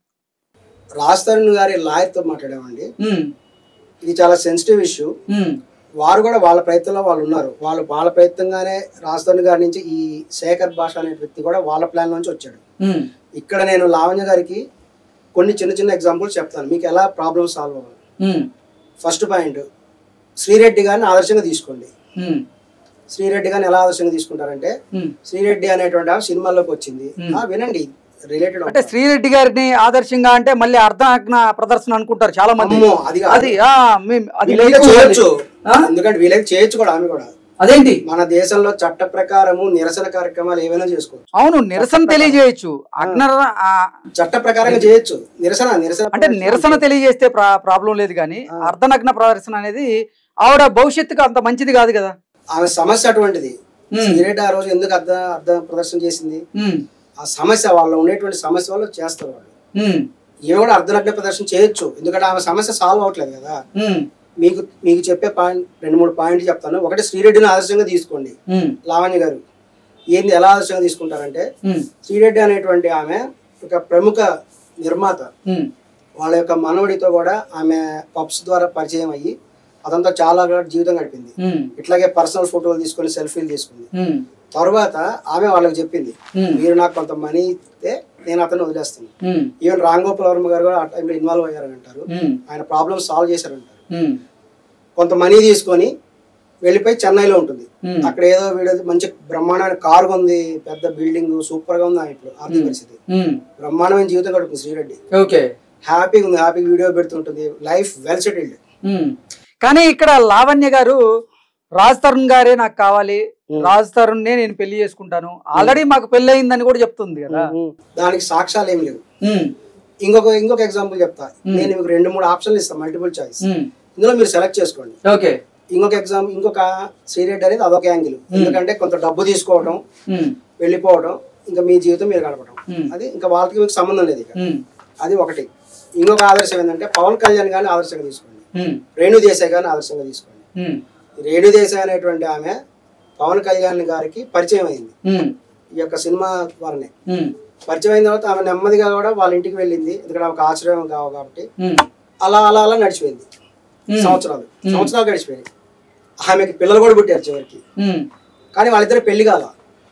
రాజ్ గారి లాయర్తో మాట్లాడామండి ఉమ్, ఇది చాలా సెన్సిటివ్ ఇష్యూ ఉమ్, వారు కూడా వాళ్ళ ప్రయత్నంలో వాళ్ళు ఉన్నారు వాళ్ళు వాళ్ళ ప్రయత్నంగానే రాజధాని గారి నుంచి ఈ శేఖర్ భాష అనే వ్యక్తి కూడా వాళ్ళ ప్లాన్ నుంచి వచ్చాడు ఉమ్, ఇక్కడ నేను లావణ్య గారికి కొన్ని చిన్న చిన్న ఎగ్జాంపుల్స్ చెప్తాను మీకు ఎలా ప్రాబ్లమ్ సాల్వ్ అవ్వాలి ఉమ్, ఫస్ట్ పాయింట్ శ్రీరెడ్డి గారిని ఆదర్శంగా తీసుకోండి ఉమ్, శ్రీరెడ్డి గారిని ఎలా ఆదర్శంగా తీసుకుంటారంటే ఉమ్. శ్రీరెడ్డి అనేటువంటి ఆమె సినిమాల్లోకి వచ్చింది Hmm. ఆ, వినండి రిలేటెడ్ అంటే శ్రీరెడ్డి గారిని ఆదర్శంగా అంటే మళ్ళీ అర్ధనగ్న ప్రదర్శన అనుకుంటారు చాలా మంది అమ్మో అది కాదు. అది ఆ, మేం- అది వీలైతే మీకు చేయొచ్చు ఆ? ఎందుకంటే వీలైతే చేయొచ్చు కూడా ఆమె కూడా అదేంటి మన దేశంలో చట్ట ప్రకారము నిరసన కార్యక్రమాలు ఏమైనా చేసుకోవచ్చు అవును నిరసన తెలియజేయచ్చు అగ్న ఆ, చట్ట ప్రకారంగా చేయొచ్చు నిరసన నిరసన అంటే నిరసన తెలియజేస్తే ప్రా- ప్రాబ్లం లేదు కానీ ఆ. అర్ధనగ్న ప్రదర్శన అనేది ఆవిడ భవిష్యత్తుకు అంత మంచిది కాదు కదా ఆమె సమస్య అటువంటిది Hmm. శ్రీరెడ్డి ఆ రోజు ఎందుకు అర్థ అర్థ ప్రదర్శన చేసింది ఉమ్, ఆ సమస్య వాళ్ళ ఉండేటువంటి సమస్య వల్ల చేస్తారు వాళ్ళు ఉమ్, ఈమె కూడా అర్ధనగ్న ప్రదర్శన చేయొచ్చు ఎందుకంటే ఆమె సమస్య సాల్వ్ అవట్లేదు కదా ఉమ్, మీకు మీకు చెప్పే పాయింట్ రెండు మూడు పాయింట్లు చెప్తాను ఒకటి శ్రీరెడ్డిని ఆదర్శంగా తీసుకోండి ఉమ్, లావణ్య గారు ఏంది ఎలా ఆదర్శంగా తీసుకుంటారంటే ఉమ్, శ్రీరెడ్డి అనేటువంటి ఆమె ఒక ప్రముఖ నిర్మాత ఉమ్, వాళ్ళ యొక్క మనవడితో కూడా ఆమె పబ్స్ ద్వారా పరిచయం అయ్యి అదంతా చాలా కూడా జీవితం గడిపింది ఉమ్, ఇట్లాగే పర్సనల్ ఫోటోలు తీసుకొని సెల్ఫీలు తీసుకుంది ఉమ్, తర్వాత ఆమె వాళ్ళకి చెప్పింది ఉమ్, మీరు నాకు కొంత మనీ ఇస్తే నేను అతను వదిలేస్తాను ఉమ్, ఈవెన్ రామ్ గోపాల్ వర్మ గారు కూడా ఆ టైంలో ఇన్వాల్వ్ అయ్యారని అంటారు ఉమ్, ఆయన ప్రాబ్లమ్ సాల్వ్ చేశారంటారు ఉమ్, కొంత మనీ తీసుకొని వెళ్ళిపోయి చెన్నైలో ఉంటుంది ఉమ్, అక్కడ ఏదో వీడు మంచి బ్రహ్మాండమైన కారు ఉంది పెద్ద బిల్డింగ్ సూపర్ గా ఉంది ఆమె ఇప్పుడు ఆర్థిక పరిస్థితి ఉమ్, బ్రహ్మాండమైన జీవితం గడుపుతుంది శ్రీరెడ్డి ఓకే హ్యాపీగా ఉంది హ్యాపీగా వీడియో పెడుతుంటుంది లైఫ్ వెల్ సెటిల్డ్ ఉమ్. కానీ ఇక్కడ లావణ్య గారు రాజ్ తరుణ్ గారే నాకు కావాలి ఉమ్. రాజ్ తరుణ్ నే నేను పెళ్లి చేసుకుంటాను ఆల్రెడీ మాకు పెళ్లి అయిందని కూడా చెప్తుంది కదా దానికి సాక్ష్యాలు ఏమి లేవు ఉమ్, ఇంకొక ఇంకొక ఎగ్జాంపుల్ చెప్తా Hmm. నేను మీకు రెండు మూడు ఆప్షన్లు ఇస్తాను మల్టిపుల్ చాయిస్ ఉమ్, ఇందులో మీరు సెలెక్ట్ చేసుకోండి ఓకే ఇంకొక ఎగ్జామ్ ఇంకొక శ్రీరెడ్డి అనేది అదొక యాంగిల్ ఎందుకంటే కొంత డబ్బు తీసుకోవడం ఉమ్, వెళ్ళిపోవడం ఇంకా మీ జీవితం మీరు గడపడం Hmm. అది ఇంకా వాళ్ళకి మీకు సంబంధం లేదు ఇక ఉమ్, అది ఒకటి ఇంకొక ఆదర్శం ఏంటంటే పవన్ కళ్యాణ్ గారిని ఆదర్శంగా తీసుకోండి ఉమ్, రేణు దేశాయ్ గారిని ఆదర్శంగా తీసుకోండి ఉమ్, ఈ రేణు దేశాయ్ అనేటువంటి ఆమె పవన్ కళ్యాణ్ గారికి పరిచయం అయింది ఉమ్, ఈ యొక్క సినిమా ద్వారానే ఉమ్, పరిచయం అయిన తర్వాత ఆమె నెమ్మదిగా కూడా వాళ్ళ ఇంటికి వెళ్ళింది ఎందుకంటే ఆమెకు ఆశ్రయం కావు కాబట్టి ఉమ్, అలా అలా అలా నడిచిపోయింది ఉమ్, సంవత్సరాలు సంవత్సరాలు గడిచిపోయాయి ఆమెకి పిల్లలు కూడా పుట్టారు చివరికి ఉమ్. కానీ వాళ్ళిద్దరు పెళ్లి కాల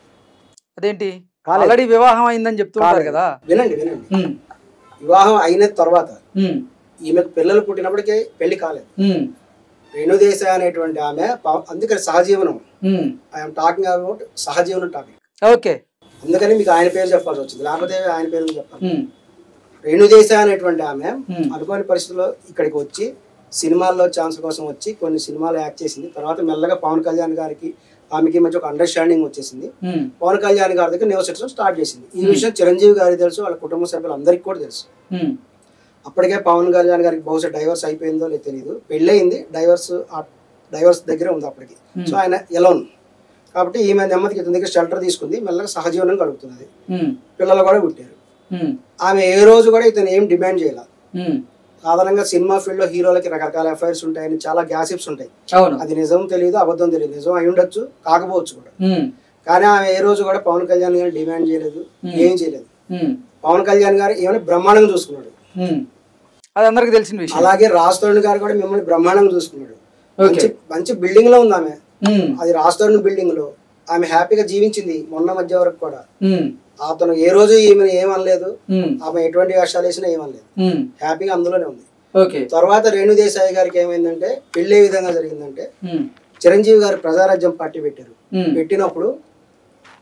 అదేంటి కాలేదు. ఆల్రెడీ వివాహం అయిందని చెప్తూ ఉంటారు కదా వినండి వినండి ఉమ్, వివాహం అయిన తర్వాత ఉమ్, ఈమెకు పిల్లలు పుట్టినప్పటికీ పెళ్లి కాలేదు ఉమ్, రేణుదేశాయ్ అనేటువంటి ఆమె పవ- అందుకని సహజీవనం ఉమ్. ఐఎమ్ టాకింగ్ అబౌట్ సహజీవనం టాపిక్ ఓకే అందుకని మీకు ఆయన పేరు చెప్పాల్సి వచ్చింది లేకపోతే ఆయన పేరు చెప్పాలి ఉమ్, రేణుదేశాయ్ అనేటువంటి ఆమె Hmm. అనుకోని పరిస్థితుల్లో ఇక్కడికి వచ్చి సినిమాల్లో ఛాన్స్ కోసం వచ్చి కొన్ని సినిమాలు యాక్ట్ చేసింది తర్వాత మెల్లగా పవన్ కళ్యాణ్ గారికి ఆమెకి మధ్య ఒక అండర్స్టాండింగ్ వచ్చేసింది ఉమ్, పవన్ కళ్యాణ్ గారి దగ్గర నివసించడం స్టార్ట్ చేసింది ఈ విషయం చిరంజీవి గారికి తెలుసు వాళ్ళ కుటుంబ సభ్యులందరికీ కూడా తెలుసు ఉమ్, అప్పటికే పవన్ కళ్యాణ్ గారికి బహుశా డైవర్స్ అయిపోయిందో లేదో తెలియదు పెళ్ళయింది డైవర్స్ డైవర్స్ దగ్గరే ఉంది అప్పటికి సో ఆయన ఎలోన్ కాబట్టి ఈమె నెమ్మదికి ఇతని దగ్గర షెల్టర్ తీసుకుంది మెల్లగా సహజీవనం గడుపుతున్నది ఉమ్, పిల్లలు కూడా పుట్టారు ఉమ్, ఆమె ఏ రోజు కూడా ఇతను ఏం డిమాండ్ చేయాల ఉమ్. సాధారణంగా సినిమా ఫీల్డ్ లో హీరోలకి రకరకాల ఎఫైర్స్ ఉంటాయని చాలా గ్యాసిప్స్ ఉంటాయి అవును అది నిజం తెలియదు అబద్ధం తెలియదు నిజం అయి ఉండొచ్చు కాకపోవచ్చు కూడా ఉమ్, కానీ ఆమె ఏ రోజు కూడా పవన్ కళ్యాణ్ గారిని డిమాండ్ చేయలేదు ఏం చేయలేదు ఉమ్, పవన్ కళ్యాణ్ గారు ఏమైనా బ్రహ్మాండంగా చూసుకున్నాడు ఉమ్. అది అందరికి తెలిసిన విషయం అలాగే రాజ్ తరుణ్ గారు కూడా మిమ్మల్ని బ్రహ్మాండంగా చూసుకున్నాడు ఓకే మంచి మంచి బిల్డింగ్ లో ఉంది ఆమె ఉమ్, అది రాజ్ తరుణ్ బిల్డింగ్ లో ఆమె హ్యాపీగా జీవించింది మొన్న మధ్య వరకు కూడా ఉమ్, అతను ఏ రోజు ఈమెను ఏమనలేదు ఉమ్, ఆమె ఎటువంటి వేషాలు వేసినా ఏమనలేదు ఉమ్. హ్యాపీగా అందులోనే ఉంది ఓకే తర్వాత రేణు దేశాయి గారికి ఏమైందంటే పెళ్లి ఏ విధంగా జరిగిందంటే ఉమ్, చిరంజీవి గారు ప్రజారాజ్యం పార్టీ పెట్టారు ఉమ్, పెట్టినప్పుడు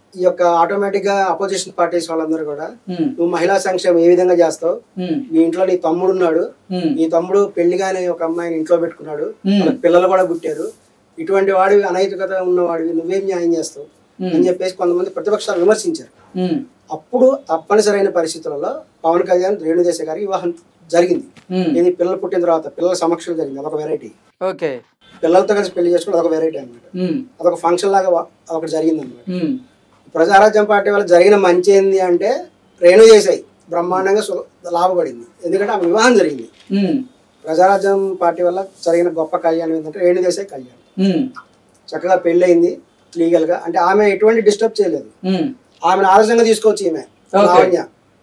ఈ యొక్క ఆటోమేటిక్ గా అపోజిషన్ పార్టీస్ వాళ్ళందరూ కూడా ఉమ్, నువ్వు మహిళా సంక్షేమం ఏ విధంగా చేస్తావు ఉమ్, మీ ఇంట్లో నీ తమ్ముడు ఉన్నాడు ఉమ్, నీ తమ్ముడు పెళ్లిగానే ఒక అమ్మాయిని ఇంట్లో పెట్టుకున్నాడు ఉమ్, వాళ్ళకి పిల్లలు కూడా పుట్టారు ఇటువంటి వాడివి అనైతికత ఉన్నవాడివి నువ్వేం న్యాయం చేస్తావు ఉమ్, అని చెప్పేసి కొంతమంది ప్రతిపక్షాలు విమర్శించారు ఉమ్, అప్పుడు తప్పనిసరైన పరిస్థితులలో పవన్ కళ్యాణ్ రేణుదేశ గారి వివాహం జరిగింది ఉమ్, ఇది పిల్లలు పుట్టిన తర్వాత పిల్లల సమక్షంలో జరిగింది అదొక వెరైటీ ఓకే పిల్లలతో కలిసి పెళ్లి చేసుకోవడం అదొక వెరైటీ అనమాట ఉమ్, అదొక ఫంక్షన్ లాగా వా- ఒకటి జరిగింది అనమాట ఉమ్, ప్రజారాజ్యం పార్టీ వల్ల జరిగిన మంచి ఏంది అంటే రేణు చేసాయి బ్రహ్మాండంగా సు- లాభపడింది ఎందుకంటే ఆమె వివాహం జరిగింది ఉమ్, ప్రజారాజ్యం పార్టీ వల్ల జరిగిన గొప్ప కళ్యాణం ఏంటంటే రేణు దేశాయి కళ్యాణం ఉమ్, చక్కగా పెళ్ళయింది లీగల్గా అంటే ఆమె ఎటువంటి డిస్టర్బ్ చేయలేదు ఉమ్, ఆమెను ఆదర్శంగా తీసుకోవచ్చు ఈమె Okay. లావణ్య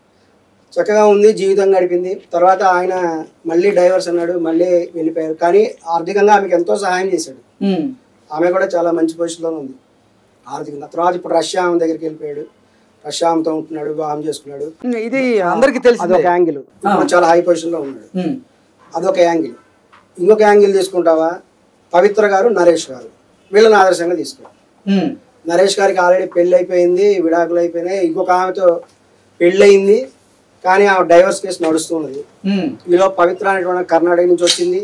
చక్కగా ఉంది జీవితం గడిపింది తర్వాత ఆయన మళ్ళీ డైవర్స్ అన్నాడు మళ్ళీ వెళ్ళిపోయారు కానీ ఆర్థికంగా ఆమెకు ఎంతో సహాయం చేశాడు ఉమ్, ఆమె కూడా చాలా మంచి పొజిషన్లో ఉంది ఆర్థికంగా తర్వాత ఇప్పుడు రష్యా ఆమె దగ్గరికి వెళ్ళిపోయాడు రష్యా ఆమెతో ఉంటున్నాడు వివాహం చేసుకున్నాడు ఇది అందరికి తెలిసిందే అదొక యాంగిల్ ఇప్పుడు చాలా హై పొజిషన్లో ఉన్నాడు ఉమ్, అదొక యాంగిల్ ఇంకొక యాంగిల్ తీసుకుంటావా పవిత్ర గారు నరేష్ గారు వీళ్ళని ఆదర్శంగా తీసుకో ఉమ్, నరేష్ గారికి ఆల్రెడీ పెళ్ళి అయిపోయింది విడాకులు అయిపోయినాయి ఇంకొక ఆమెతో పెళ్ళయింది కానీ ఆమె డైవర్స్ కేసు నడుస్తున్నది ఉమ్, ఈలో పవిత్ర అనేటువంటి కర్ణాటక నుంచి వచ్చింది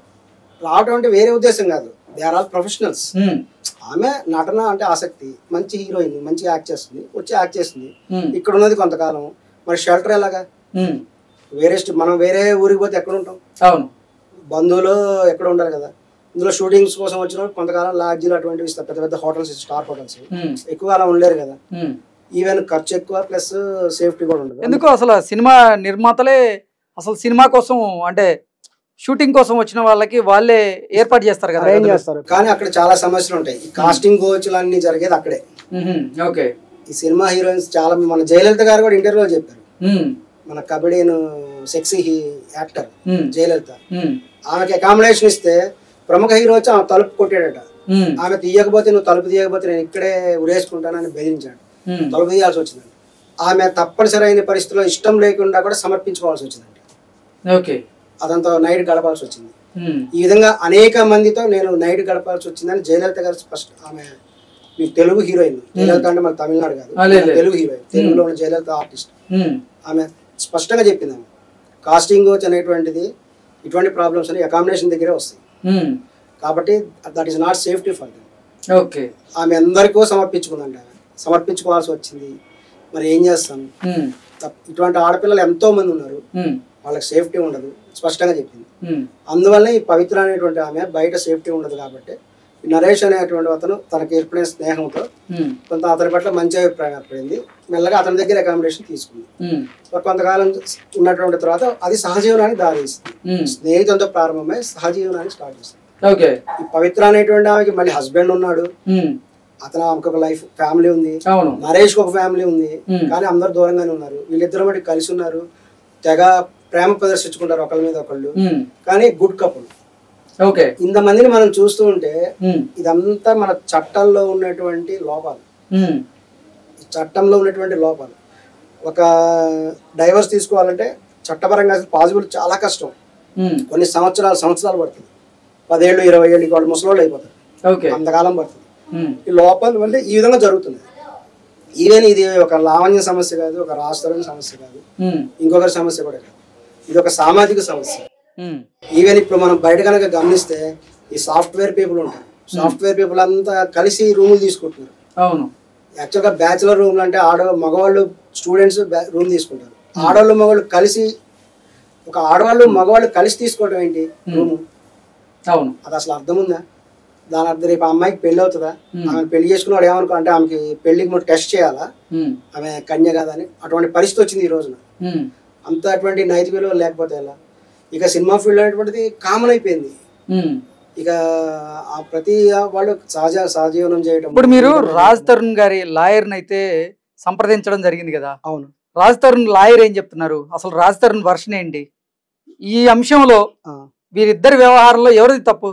రావటం అంటే వేరే ఉద్దేశం కాదు they are all professionals um, ఆమె నటన అంటే ఆసక్తి మంచి హీరోయిన్ మంచిగా యాక్ట్ చేస్తుంది వచ్చి యాక్ట్ చేస్తుంది ఉమ్, ఇక్కడ ఉన్నది కొంతకాలం మరి షెల్టర్ ఎలాగా ఉమ్, వేరే స్ట- మనం వేరే ఊరికి పోతే ఎక్కడ ఉంటాం అవును బంధువులు ఎక్కడ ఉండాలి కదా ఇందులో షూటింగ్స్ కోసం వచ్చిన వాళ్ళు కొంతకాలం లాడ్జీలు అటువంటివి ఇస్తారు పెద్ద పెద్ద హోటల్స్ స్టార్ హోటల్స్ ఉమ్, ఎక్కువ అలా ఉండలేరు కదా ఉమ్. ఈవెన్ ఖర్చు ఎక్కువ ప్లస్ సేఫ్టీ కూడా ఉండదు ఎందుకు అసలు సినిమా నిర్మాతలే అసలు సినిమా కోసం అంటే షూటింగ్ కోసం వచ్చిన వాళ్ళకి వాళ్ళే ఏర్పాటు చేస్తారు కదా అరేంజ్ చేస్తారు కానీ అక్కడ చాలా సమస్యలు ఉంటాయి ఈ కాస్టింగ్ కోచ్లు అన్ని జరిగేది అక్కడే ఉహుం, ఓకే ఈ సినిమా హీరోయిన్స్ చాలా మన జయలలిత గారు కూడా ఇంటర్వ్యూలో చెప్పారు ఉమ్, మన కబడ్డీను సెక్సీ యాక్టర్ ఉమ్, జయలలిత ఉమ్, ఆమెకి అకామిడేషన్ ఇస్తే ప్రముఖ హీరో వచ్చి ఆమె తలుపు కొట్టాడట ఉమ్, ఆమె తీయకపోతే నువ్వు తలుపు తీయకపోతే నేను ఇక్కడే ఉరేసుకుంటానని బెదిరించాడు ఉమ్, తలుపు తీయాల్సి వచ్చిందండి ఆమె తప్పనిసరి అయిన పరిస్థితిలో ఇష్టం లేకుండా కూడా సమర్పించుకోవాల్సి వచ్చిందండి ఓకే అదంతా నైట్ గడపాల్సి వచ్చింది ఉమ్, ఈ విధంగా అనేక మందితో నేను నైట్ గడపాల్సి వచ్చిందని జయలలిత గారు స్పష్ట ఆమె మీకు తెలుగు హీరోయిన్ జయలలిత అంటే మన తమిళనాడు కాదు ఆ, లేదు, లేదు. తెలుగు హీరోయిన్ తెలుగులో ఉన్న జయలలిత ఆర్టిస్ట్ ఉమ్, ఆమె స్పష్టంగా చెప్పింది ఆమె కాస్టింగ్ కోచ్ అనేటువంటిది ఇటువంటి ప్రాబ్లమ్స్ అని అకామిడేషన్ దగ్గరే వస్తాయి ఉమ్, కాబట్టి that is not safety for them okay ఆమె అందరికీ సమర్పించుకుందంట ఆమె సమర్పించుకోవాల్సి వచ్చింది మరి ఏం చేస్తాం ఉమ్, తప్- ఇటువంటి ఆడపిల్లలు ఎంతో మంది ఉన్నారు ఉమ్, వాళ్ళకి సేఫ్టీ ఉండదు స్పష్టంగా చెప్పింది ఉమ్, అందువల్ల ఈ పవిత్ర అనేటువంటి ఆమె బయట సేఫ్టీ ఉండదు కాబట్టి ఈ నరేష్ అనేటువంటి అతను తనకి ఏర్పడిన స్నేహంతో ఉమ్, కొంత అతని పట్ల మంచి అభిప్రాయం ఏర్పడింది మెల్లగా అతని దగ్గర అకామిడేషన్ తీసుకుంది ఉమ్, మరి కొంతకాలం ఉన్నటువంటి తర్వాత అది సహజీవనానికి దారిస్తుంది ఉమ్, స్నేహితులతో ప్రారంభమై సహజీవనానికి స్టార్ట్ చేస్తుంది ఓకే ఈ పవిత్ర అనేటువంటి ఆమెకి మళ్ళీ హస్బెండ్ ఉన్నాడు ఉమ్, అతను ఆమెకు ఒక లైఫ్ ఫ్యామిలీ ఉంది అవును నరేష్ ఒక ఫ్యామిలీ ఉంది ఉమ్, కానీ అందరు దూరంగానే ఉన్నారు వీళ్ళిద్దరు మటుకు కలిసి ఉన్నారు తెగ ప్రేమ ప్రదర్శించుకుంటారు ఒకళ్ళ మీద ఒకళ్ళు ఉమ్, కానీ గుడ్ కపుల్ ఓకే ఇంతమందిని మనం చూస్తూ ఉంటే ఉమ్, ఇదంతా మన చట్టంలో ఉన్నటువంటి లోపాలు ఉమ్, ఈ చట్టంలో ఉన్నటువంటి లోపాలు ఒక డైవర్స్ తీసుకోవాలంటే చట్టపరంగా అసలు పాసిబుల్ చాలా కష్టం ఉమ్, కొన్ని సంవత్సరాలు సంవత్సరాలు పడుతుంది పదేళ్ళు ఇరవై ఏళ్ళు వాళ్ళు ముసలోళ్ళు అయిపోతారు ఓకే అంతకాలం పడుతుంది ఉమ్, ఈ లోపాలు వల్ల ఈ విధంగా జరుగుతుంది ఈవెన్ ఇది ఒక లావణ్య సమస్య కాదు ఒక రాష్ట్రం సమస్య కాదు ఉమ్, ఇంకొకరి సమస్య కూడా కాదు ఇది ఒక సామాజిక సమస్య ఉమ్, ఈవెన్ ఇప్పుడు మనం బయట కనుక గమనిస్తే ఈ సాఫ్ట్వేర్ పీపుల్ ఉంటారు సాఫ్ట్వేర్ పీపుల్ అంతా కలిసి రూములు తీసుకుంటున్నారు అవును యాక్చువల్గా బ్యాచులర్ రూమ్లు అంటే ఆడ మగవాళ్ళు స్టూడెంట్స్ రూమ్ తీసుకుంటారు ఆడవాళ్ళు మగవాళ్ళు కలిసి ఒక ఆడవాళ్ళు మగవాళ్ళు కలిసి తీసుకోవడం ఏంటి రూము అవును అది అసలు అర్థం ఉందా దాని అర్థం రేపు ఆ అమ్మాయికి పెళ్ళి అవుతుందా Hmm. ఆమె పెళ్లి చేసుకున్నాడు ఏమనుకో అంటే ఆమెకి పెళ్లికి ముందు టెస్ట్ చేయాలా ఉమ్, ఆమె ఆమె కన్య కాదని అటువంటి పరిస్థితి వచ్చింది ఈ రోజున ఉమ్, అంత అటువంటి నైతిక విలువలు లేకపోతే ఎలా ఇక సినిమా ఫీల్డ్ అనేటువంటిది కామన్ అయిపోయింది ఉమ్. ఇక ఆ ప్రతి వాళ్ళు సహజ సహజీవనం చేయడం ఇప్పుడు మీరు రాజ్ తరుణ్ గారి లాయర్ని అయితే సంప్రదించడం జరిగింది కదా అవును రాజ్ తరుణ్ లాయర్ ఏం చెప్తున్నారు అసలు రాజ్ తరుణ్ వర్షన్ ఏంటి ఈ అంశంలో ఆ. వీరిద్దరి వ్యవహారంలో ఎవరిది తప్పు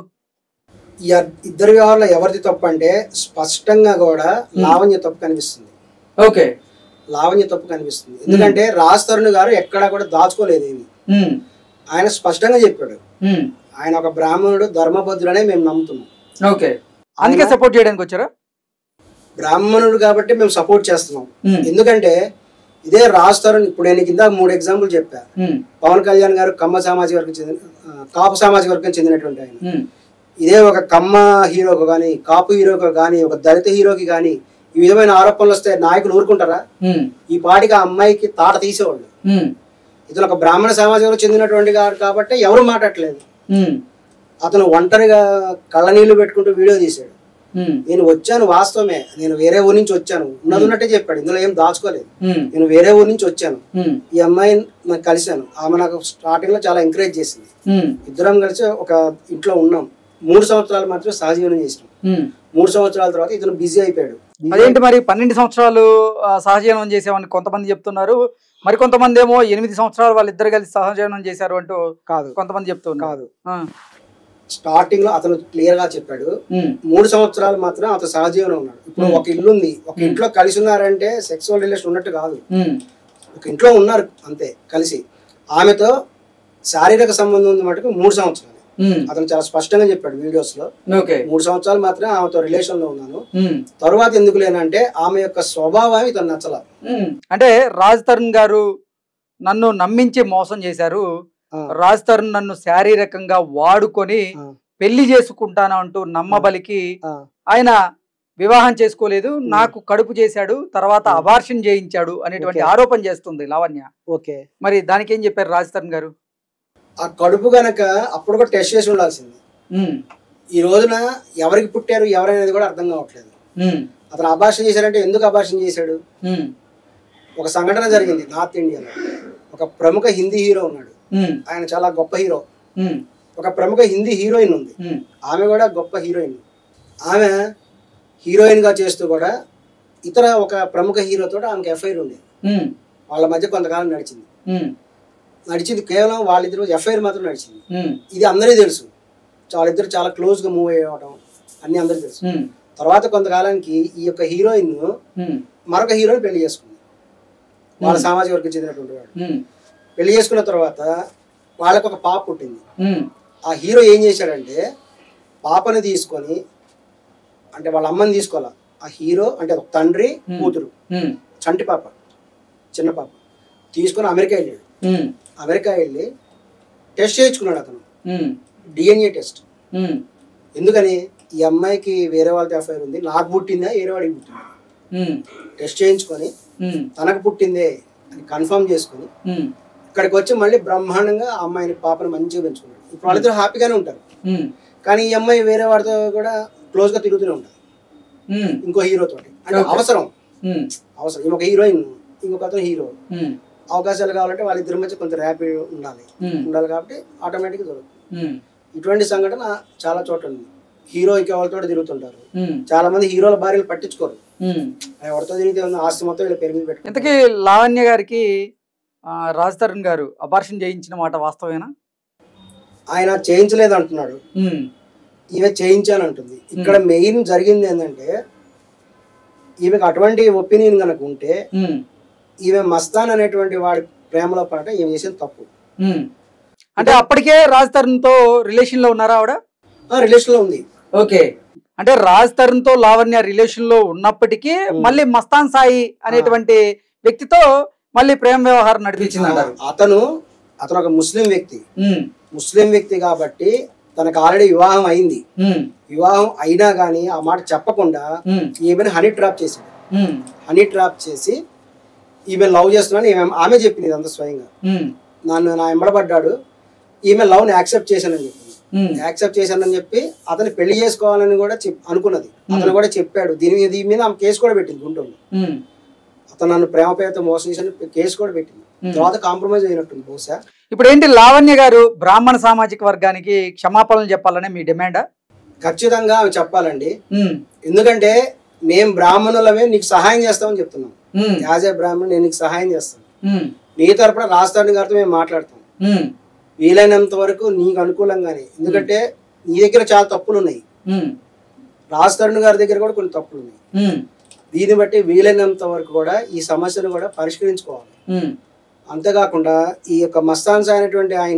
ఈ అర్- ఇద్దరి వ్యవహారంలో ఎవరిది తప్పు అంటే స్పష్టంగా కూడా లావణ్య తప్పు కనిపిస్తుంది ఓకే లావణ్య తప్పు కనిపిస్తుంది ఎందుకంటే రాజ్ తరుణ్ గారు ఎక్కడా కూడా దాచుకోలేదు ఏమి ఉమ్, ఆయన స్పష్టంగా చెప్పాడు ఉమ్, ఆయన ఒక బ్రాహ్మణుడు ధర్మబద్ధుడనే మేము నమ్ముతున్నాం ఓకే అందుకే సపోర్ట్ చేయడానికి వచ్చారా బ్రాహ్మణుడు కాబట్టి మేము సపోర్ట్ చేస్తున్నాం ఉమ్, ఎందుకంటే ఇదే రాస్తారు ఇప్పుడు నేను కింద మూడు ఎగ్జాంపుల్ చెప్పా ఉమ్, పవన్ కళ్యాణ్ గారు కమ్మ సామాజిక వర్గం చెందిన ఆ, కాపు సామాజిక వర్గం చెందినటువంటి ఆయన ఉమ్, ఇదే ఒక కమ్మ హీరోకు కానీ కాపు హీరోకు కానీ ఒక దళిత హీరోకి కానీ ఈ విధమైన ఆరోపణలు వస్తే నాయకులు ఊరుకుంటారా ఉమ్, ఈ పాటికి ఆ అమ్మాయికి తాట తీసేవాళ్ళు ఉమ్, ఇతను ఒక బ్రాహ్మణ సమాజంలో చెందినటువంటి గారు కాబట్టి ఎవరు మాట్లాడలేదు ఉమ్, అతను ఒంటరిగా కళ్ళనీళ్లు పెట్టుకుంటూ వీడియో తీశాడు ఉమ్, నేను వచ్చాను వాస్తవమే నేను వేరే ఊరి నుంచి వచ్చాను ఉన్నది ఉన్నట్టే చెప్పాడు ఇందులో ఏం దాచుకోలేదు ఉమ్, నేను వేరే ఊరి నుంచి వచ్చాను ఉమ్, ఈ అమ్మాయిని నాకు కలిశాను ఆమె నాకు స్టార్టింగ్ లో చాలా ఎంకరేజ్ చేసింది ఉమ్, ఇద్దరం కలిసి ఒక ఇంట్లో ఉన్నాం మూడు సంవత్సరాలు మాత్రమే సహజీవనం చేసినాం ఉమ్. మూడు సంవత్సరాల తర్వాత ఇతను బిజీ అయిపోయాడు అదేంటి మరి పన్నెండు సంవత్సరాలు ఆ, సహజీవనం చేసామని కొంతమంది చెప్తున్నారు మరి కొంతమంది ఏమో ఎనిమిది సంవత్సరాలు వాళ్ళిద్దరు కలిసి సహజీవనం చేశారు అంటూ కాదు కొంతమంది చెప్తున్నారు కాదు ఆ, స్టార్టింగ్ లో అతను క్లియర్ గా చెప్పాడు ఉమ్, మూడు సంవత్సరాలు మాత్రం అతను సహజీవనం ఉన్నాడు ఇప్పుడు Hmm. ఒక ఇల్లు ఉంది ఒక ఇంట్లో కలిసి ఉన్నారంటే సెక్సువల్ రిలేషన్ ఉన్నట్టు కాదు ఉమ్, ఒక ఇంట్లో ఉన్నారు అంతే కలిసి ఆమెతో శారీరక సంబంధం ఉంది మటుకు మూడు సంవత్సరాలు ఉమ్, అతను చాలా స్పష్టంగా చెప్పాడు వీడియోస్ లో ఓకే మూడు సంవత్సరాలు మాత్రమే ఆమెతో రిలేషన్ లో ఉన్నాను ఉమ్, తరువాత ఎందుకు లేనంటే ఆమె యొక్క స్వభావం ఇతను నచ్చల ఉమ్. అంటే రాజ్ తరుణ్ గారు నన్ను నమ్మించి మోసం చేశారు ఆ, రాజ్ తరుణ్ నన్ను శారీరకంగా వాడుకొని ఆ, పెళ్లి చేసుకుంటాను అంటూ నమ్మబలికి ఆ, ఆయన వివాహం చేసుకోలేదు నాకు కడుపు చేశాడు తర్వాత అబార్షన్ చేయించాడు అనేటువంటి Okay. ఆరోపణ చేస్తుంది లావణ్య ఓకే మరి దానికి ఏం చెప్పారు రాజ్ తరుణ్ గారు ఆ కడుపు గనక అప్పుడు కూడా టెస్ట్ చేసి ఉండాల్సింది ఉమ్, ఈ రోజున ఎవరికి పుట్టారు ఎవరనేది కూడా అర్థం కావట్లేదు ఉమ్, అతను అభాషణ చేశారంటే ఎందుకు అభాషణ చేశాడు ఉమ్, ఒక సంఘటన జరిగింది నార్త్ ఇండియాలో ఒక ప్రముఖ హిందీ హీరో ఉన్నాడు ఉమ్, ఆయన చాలా గొప్ప హీరో ఉమ్, ఒక ప్రముఖ హిందీ హీరోయిన్ ఉంది ఉమ్, ఆమె కూడా గొప్ప హీరోయిన్ ఆమె హీరోయిన్గా చేస్తూ కూడా ఇతర ఒక ప్రముఖ హీరోతో ఆమెకి ఎఫ్ఐఆర్ ఉండేది ఉమ్, వాళ్ళ మధ్య కొంతకాలం నడిచింది ఉమ్, నడిచింది కేవలం వాళ్ళిద్దరు ఎఫ్ఐఆర్ మాత్రం నడిచింది ఉమ్, ఇది అందరికీ తెలుసు వాళ్ళిద్దరు చాలా క్లోజ్గా మూవ్ అయ్యవడం అన్నీ అందరికీ తెలుసు ఉమ్, తర్వాత కొంతకాలానికి ఈ యొక్క హీరోయిన్ ఉమ్, మరొక హీరోని పెళ్లి చేసుకుంది వాళ్ళ Hmm. సామాజిక వర్గం చెందినటువంటి వాడు ఉమ్, పెళ్లి చేసుకున్న తర్వాత వాళ్ళకు ఒక పాప పుట్టింది ఉమ్, ఆ హీరో ఏం చేశాడంటే పాపని తీసుకొని అంటే వాళ్ళ అమ్మని తీసుకోవాలా ఆ హీరో అంటే ఒక తండ్రి Hmm. కూతురు ఉమ్, చంటి పాప చిన్న పాప తీసుకొని అమెరికా వెళ్ళాడు ఉమ్, అమెరికా వెళ్ళి టెస్ట్ చేయించుకున్నాడు అతను ఉమ్, డిఎన్ఏ టెస్ట్ ఉమ్, ఎందుకని ఈ అమ్మాయికి వేరే వాళ్ళతో ఎఫ్ఐఆర్ ఉంది నాకు పుట్టిందా వేరే వాడికి పుట్టిందా ఉమ్, టెస్ట్ చేయించుకొని ఉమ్, తనకు పుట్టిందే అని కన్ఫర్మ్ చేసుకొని ఉమ్, ఇక్కడికి వచ్చి మళ్ళీ బ్రహ్మాండంగా ఆ అమ్మాయిని పాపని మంచిగా పెంచుకున్నాడు ఇప్పుడు వాళ్ళిద్దరు హ్యాపీగానే ఉంటారు ఉమ్, కానీ ఈ అమ్మాయి వేరే వాడితో కూడా క్లోజ్గా తిరుగుతూనే ఉంటుంది ఉమ్, ఇంకో హీరో తోటి అంటే Okay. అవసరం ఉమ్, అవసరం ఈమె ఒక హీరోయిన్ ఇంకొక అతను హీరో ఉమ్, అవకాశాలు కావాలంటే వాళ్ళిద్దరి మధ్య కొంత ర్యాపీ ఉండాలి ఉమ్, ఉండాలి కాబట్టి ఆటోమేటిక్గా దొరుకుతుంది ఉమ్, ఇటువంటి సంఘటన చాలా చోట్ల ఉంది హీరో ఇంకా వాళ్ళతో తిరుగుతుంటారు ఉమ్, చాలా మంది హీరోల భార్యలు పట్టించుకోరు ఉమ్. ఎవరితో తిరిగితే ఉంది ఆస్తి మొత్తం వీళ్ళ పేరు మీద పెట్టుకుంటారు ఇంతకీ లావణ్య గారికి ఆ, రాజ్ తరుణ్ గారు అబార్షన్ చేయించిన మాట వాస్తవేనా ఆయన చేయించలేదు అంటున్నాడు ఉమ్, ఈమె చేయించాను అంటుంది ఇక్కడ మెయిన్ జరిగింది ఏంటంటే ఈమెకు అటువంటి ఒపీనియన్ కనుక ఉంటే ఉమ్, ఈమె మస్తాన్ అనేటువంటి వాడి ప్రేమలో పడట ఈమె చేసిన తప్పు ఉమ్. అంటే అప్పటికే రాజ్ తరుణ్ తో రిలేషన్ లో ఉన్నారా ఆవిడ ఆ రిలేషన్ లో ఉంది ఓకే అంటే రాజ్ తరుణ్ తో లావణ్య రిలేషన్ లో ఉన్నప్పటికీ మళ్ళీ మస్తాన్ సాయి అనేటువంటి వ్యక్తితో మళ్ళీ ప్రేమ వ్యవహారం నడిపించింది అంటారు అతను అతను ఒక ముస్లిం వ్యక్తి ఉమ్, ముస్లిం వ్యక్తి కాబట్టి తనకు ఆల్రెడీ వివాహం అయింది ఉమ్, వివాహం అయినా కానీ ఆ మాట చెప్పకుండా ఉమ్, ఈమెను హనీ ట్రాప్ చేశాడు ఉమ్, హనీ ట్రాప్ చేసి ఈమె లవ్ చేస్తున్నాను ఈమె ఆమె చెప్పింది ఇదంతా స్వయంగా ఉమ్, నన్ను నా ఎంబడబడ్డాడు ఈమె లవ్ని యాక్సెప్ట్ చేశానని చెప్పింది ఉమ్, యాక్సెప్ట్ చేశానని చెప్పి అతను పెళ్లి చేసుకోవాలని కూడా చెప్ అనుకున్నది అతను కూడా చెప్పాడు దీని మీద దీని మీద ఆమె కేసు కూడా పెట్టింది గుంటూరులో ఉమ్, అతను నన్ను ప్రేమ పేరుతో మోసం చేశాను కేసు కూడా పెట్టింది తర్వాత కాంప్రమైజ్ అయినట్టుంది బహుశా ఇప్పుడు ఏంటి లావణ్య గారు బ్రాహ్మణ సామాజిక వర్గానికి క్షమాపణలు చెప్పాలని మీ డిమాండా ఖచ్చితంగా ఆమె చెప్పాలండి ఉమ్, ఎందుకంటే మేము బ్రాహ్మణులమే నీకు సహాయం చేస్తామని చెప్తున్నాం ఉమ్, యాజ్ ఏ బ్రాహ్మణ్ నేను నీకు సహాయం చేస్తాను ఉమ్, నీ తరపున రాజధాని గారితో మేము మాట్లాడతాం ఉమ్, వీలైనంత వరకు నీకు అనుకూలంగానే ఎందుకంటే నీ దగ్గర చాలా తప్పులు ఉన్నాయి ఉమ్, రాజధాని గారి దగ్గర కూడా కొన్ని తప్పులు ఉన్నాయి ఉమ్, దీన్ని బట్టి వీలైనంత వరకు కూడా ఈ సమస్యను కూడా పరిష్కరించుకోవాలి ఉమ్, అంతేకాకుండా ఈ యొక్క మస్తాన్ సాయి అనేటువంటి ఆయన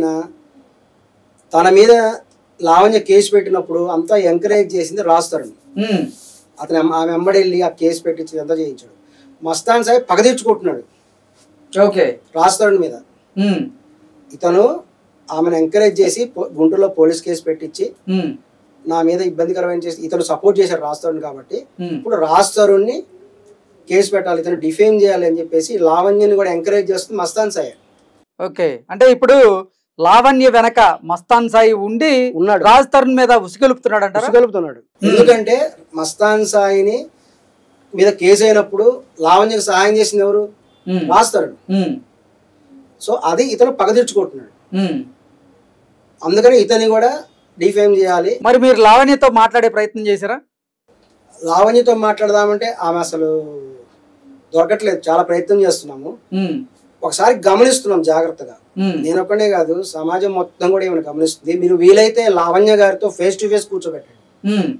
తన మీద లావణ్య కేసు పెట్టినప్పుడు అంతా ఎంకరేజ్ చేసింది రాజ్ తరుణ్ ఉమ్, అతను అమ్మ- ఆమె అమ్మడి వెళ్ళి ఆ కేసు పెట్టించి ఎంత చేయించాడు మస్తాన్ సాయి పగ తెచ్చుకుంటున్నాడు ఓకే రాస్తాడు మీద ఉమ్, ఇతను ఇతను ఆమెను ఎంకరేజ్ చేసి పో- గుంటూరులో పోలీస్ కేసు పెట్టించి ఉమ్, నా మీద ఇబ్బందికరమైన చేసి ఇతను సపోర్ట్ చేశాడు రాస్తాడు కాబట్టి ఉమ్, ఇప్పుడు రాస్తారుని కేసు పెట్టాలి ఇతను డిఫేమ్ చేయాలి అని చెప్పేసి లావణ్యని కూడా ఎంకరేజ్ చేస్తుంది మస్తాన్ సాయి ఓకే అంటే ఇప్పుడు లావణ్య వెనక మస్తాన్ సాయి ఉండి ఉన్నాడు రాజ్ తరుణ్ మీద ఉసుగొలుపుతున్నాడు అంటారా ఉసుగొలుపుతున్నాడు ఎందుకంటే మస్తాన్ సాయిని మీద కేసు అయినప్పుడు లావణ్యకు సహాయం చేసింది ఎవరు ఉమ్, రాస్తాడు ఉమ్, సో అది ఇతను పగ తెచ్చుకుంటున్నాడు ఉమ్. అందుకని ఇతని కూడా డిఫేమ్ చేయాలి మరి మీరు లావణ్యతో మాట్లాడే ప్రయత్నం చేశారా లావణ్యతో మాట్లాడదామంటే ఆమె అసలు దొరకట్లేదు చాలా ప్రయత్నం చేస్తున్నాము ఉమ్, ఒకసారి గమనిస్తున్నాం జాగ్రత్తగా ఉమ్, నేను ఒక్కనే కాదు సమాజం మొత్తం కూడా ఏమైనా గమనిస్తుంది మీరు వీలైతే లావణ్య గారితో ఫేస్ టు ఫేస్ కూర్చోబెట్టండి ఉమ్,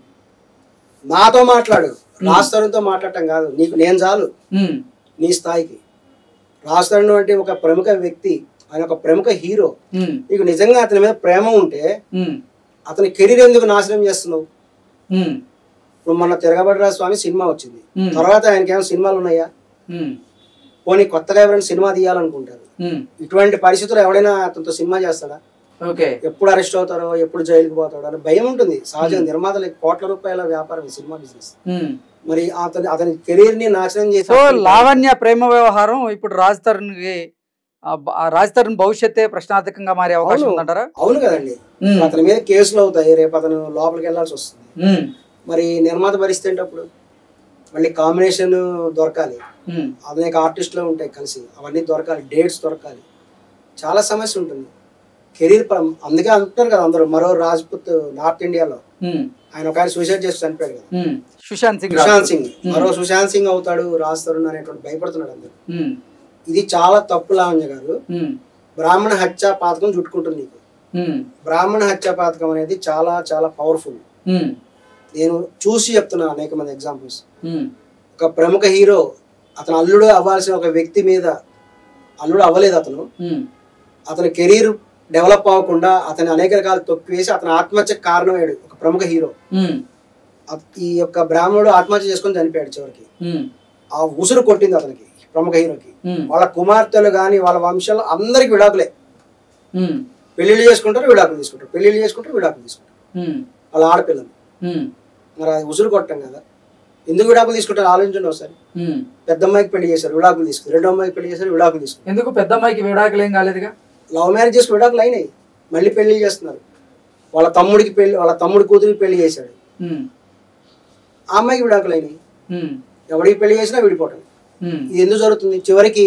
నాతో మాట్లాడు రాస్తారుతో మాట్లాడటం కాదు నీకు నేను చాలు ఉమ్, నీ స్థాయికి రాస్తాడు అంటే ఒక ప్రముఖ వ్యక్తి ఆయన ఒక ప్రముఖ హీరో ఉమ్, నీకు నిజంగా అతని మీద ప్రేమ ఉంటే ఉమ్, అతని కెరీర్ ఎందుకు నాశనం చేస్తున్నావు ఉమ్, ఇప్పుడు మొన్న తిరగబడ్రా స్వామి సినిమా వచ్చింది Hmm. తర్వాత ఆయనకి ఏమైనా సినిమాలు ఉన్నాయా ఉమ్, పోనీ కొత్తగా ఎవరైనా సినిమా తీయాలనుకుంటారు ఉమ్. ఇటువంటి పరిస్థితుల్లో ఎవడైనా అతనితో సినిమా చేస్తాడా ఓకే ఎప్పుడు అరెస్ట్ అవుతారో ఎప్పుడు జైలుకి పోతాడో అని భయం ఉంటుంది సహజంగా నిర్మాతలకి కోట్ల రూపాయల వ్యాపారం ఈ సినిమా బిజినెస్ ఉమ్. మరి అతని అతని కెరీర్ ని నాశనం చేసి సో లావణ్య ప్రేమ వ్యవహారం ఇప్పుడు రాజ్ తరుణ్ కి ఆ బ- ఆ రాజ్ తరుణ్ భవిష్యత్తే ప్రశ్నార్థకంగా మారే అవకాశం అవును. ఉందంటారా అవును కదండి ఉమ్, అతని మీద కేసులు అవుతాయి రేపు అతను లోపలికి వెళ్ళాల్సి వస్తుంది ఉమ్, మరి నిర్మాత పరిస్థితి ఏంటప్పుడు మళ్ళీ కాంబినేషన్ దొరకాలి ఉమ్, అనేక ఆర్టిస్టులు ఉంటాయి కలిసి అవన్నీ దొరకాలి డేట్స్ దొరకాలి చాలా సమస్య ఉంటుంది కెరీర్ పరం అందుకే అంటున్నారు కదా అందరూ మరో రాజ్పుత్ నార్త్ ఇండియాలో ఉమ్, ఆయన ఒక ఆయన సూసైడ్ చేసి చనిపోయాడు కదా ఉమ్. సుశాంత్ సింగ్ సుశాంత్ రాజ్. సింగ్ మరో సుశాంత్ సింగ్ అవుతాడు రాజ్ తరుణ్ అనేటువంటి భయపడుతున్నాడు అందరు ఉమ్, ఇది చాలా తప్పు లావణ్య గారు ఉమ్, బ్రాహ్మణ హత్య పాతకం చుట్టుకుంటుంది నీకు ఉమ్, బ్రాహ్మణ హత్య పాతకం అనేది చాలా చాలా పవర్ఫుల్ ఉమ్, నేను చూసి చెప్తున్నాను అనేక మంది ఎగ్జాంపుల్స్ ఉమ్, ఒక ప్రముఖ హీరో అతను అల్లుడు అవ్వాల్సిన ఒక వ్యక్తి మీద అల్లుడు అవ్వలేదు అతను ఉమ్, అతని కెరీర్ డెవలప్ అవ్వకుండా అతని అనేక రకాలు తొక్కివేసి అతను ఆత్మహత్యకు కారణమయ్యాడు ఒక ప్రముఖ హీరో ఉమ్, అత- ఈ యొక్క బ్రాహ్మణుడు ఆత్మహత్య చేసుకొని చనిపోయాడు చివరికి ఉమ్, ఆ ఉసురు కొట్టింది అతనికి ప్రముఖ హీరోకి ఉమ్, వాళ్ళ కుమార్తెలు కానీ వాళ్ళ వంశాలు అందరికి విడాకులే ఉమ్, పెళ్లిళ్ళు చేసుకుంటారు విడాకులు తీసుకుంటారు పెళ్లిళ్ళు చేసుకుంటారు విడాకులు తీసుకుంటారు ఉమ్, వాళ్ళ ఆడపిల్లలు ఉమ్, మరి అది ఉసురు కొట్టం కదా ఎందుకు విడాకులు తీసుకుంటారు ఆలోచించండి ఒకసారి ఉమ్. పెద్ద అమ్మాయికి పెళ్లి చేశారు విడాకులు తీసుకున్నారు రెండో అమ్మాయికి పెళ్లి చేశారు విడాకులు తీసుకున్నారు ఎందుకు పెద్ద అమ్మాయికి విడాకులు ఏం కాలేదుగా లవ్ మ్యారేజ్ చేసుకుని విడాకులు అయినాయి మళ్ళీ పెళ్లి చేస్తున్నారు వాళ్ళ తమ్ముడికి పెళ్లి వాళ్ళ తమ్ముడి కూతురికి పెళ్లి చేశాడు ఉమ్, ఆ అమ్మాయికి విడాకులు అయినాయి ఉమ్, ఎవడికి పెళ్లి చేసినా విడిపోవటం ఉమ్, ఇది ఎందుకు జరుగుతుంది చివరికి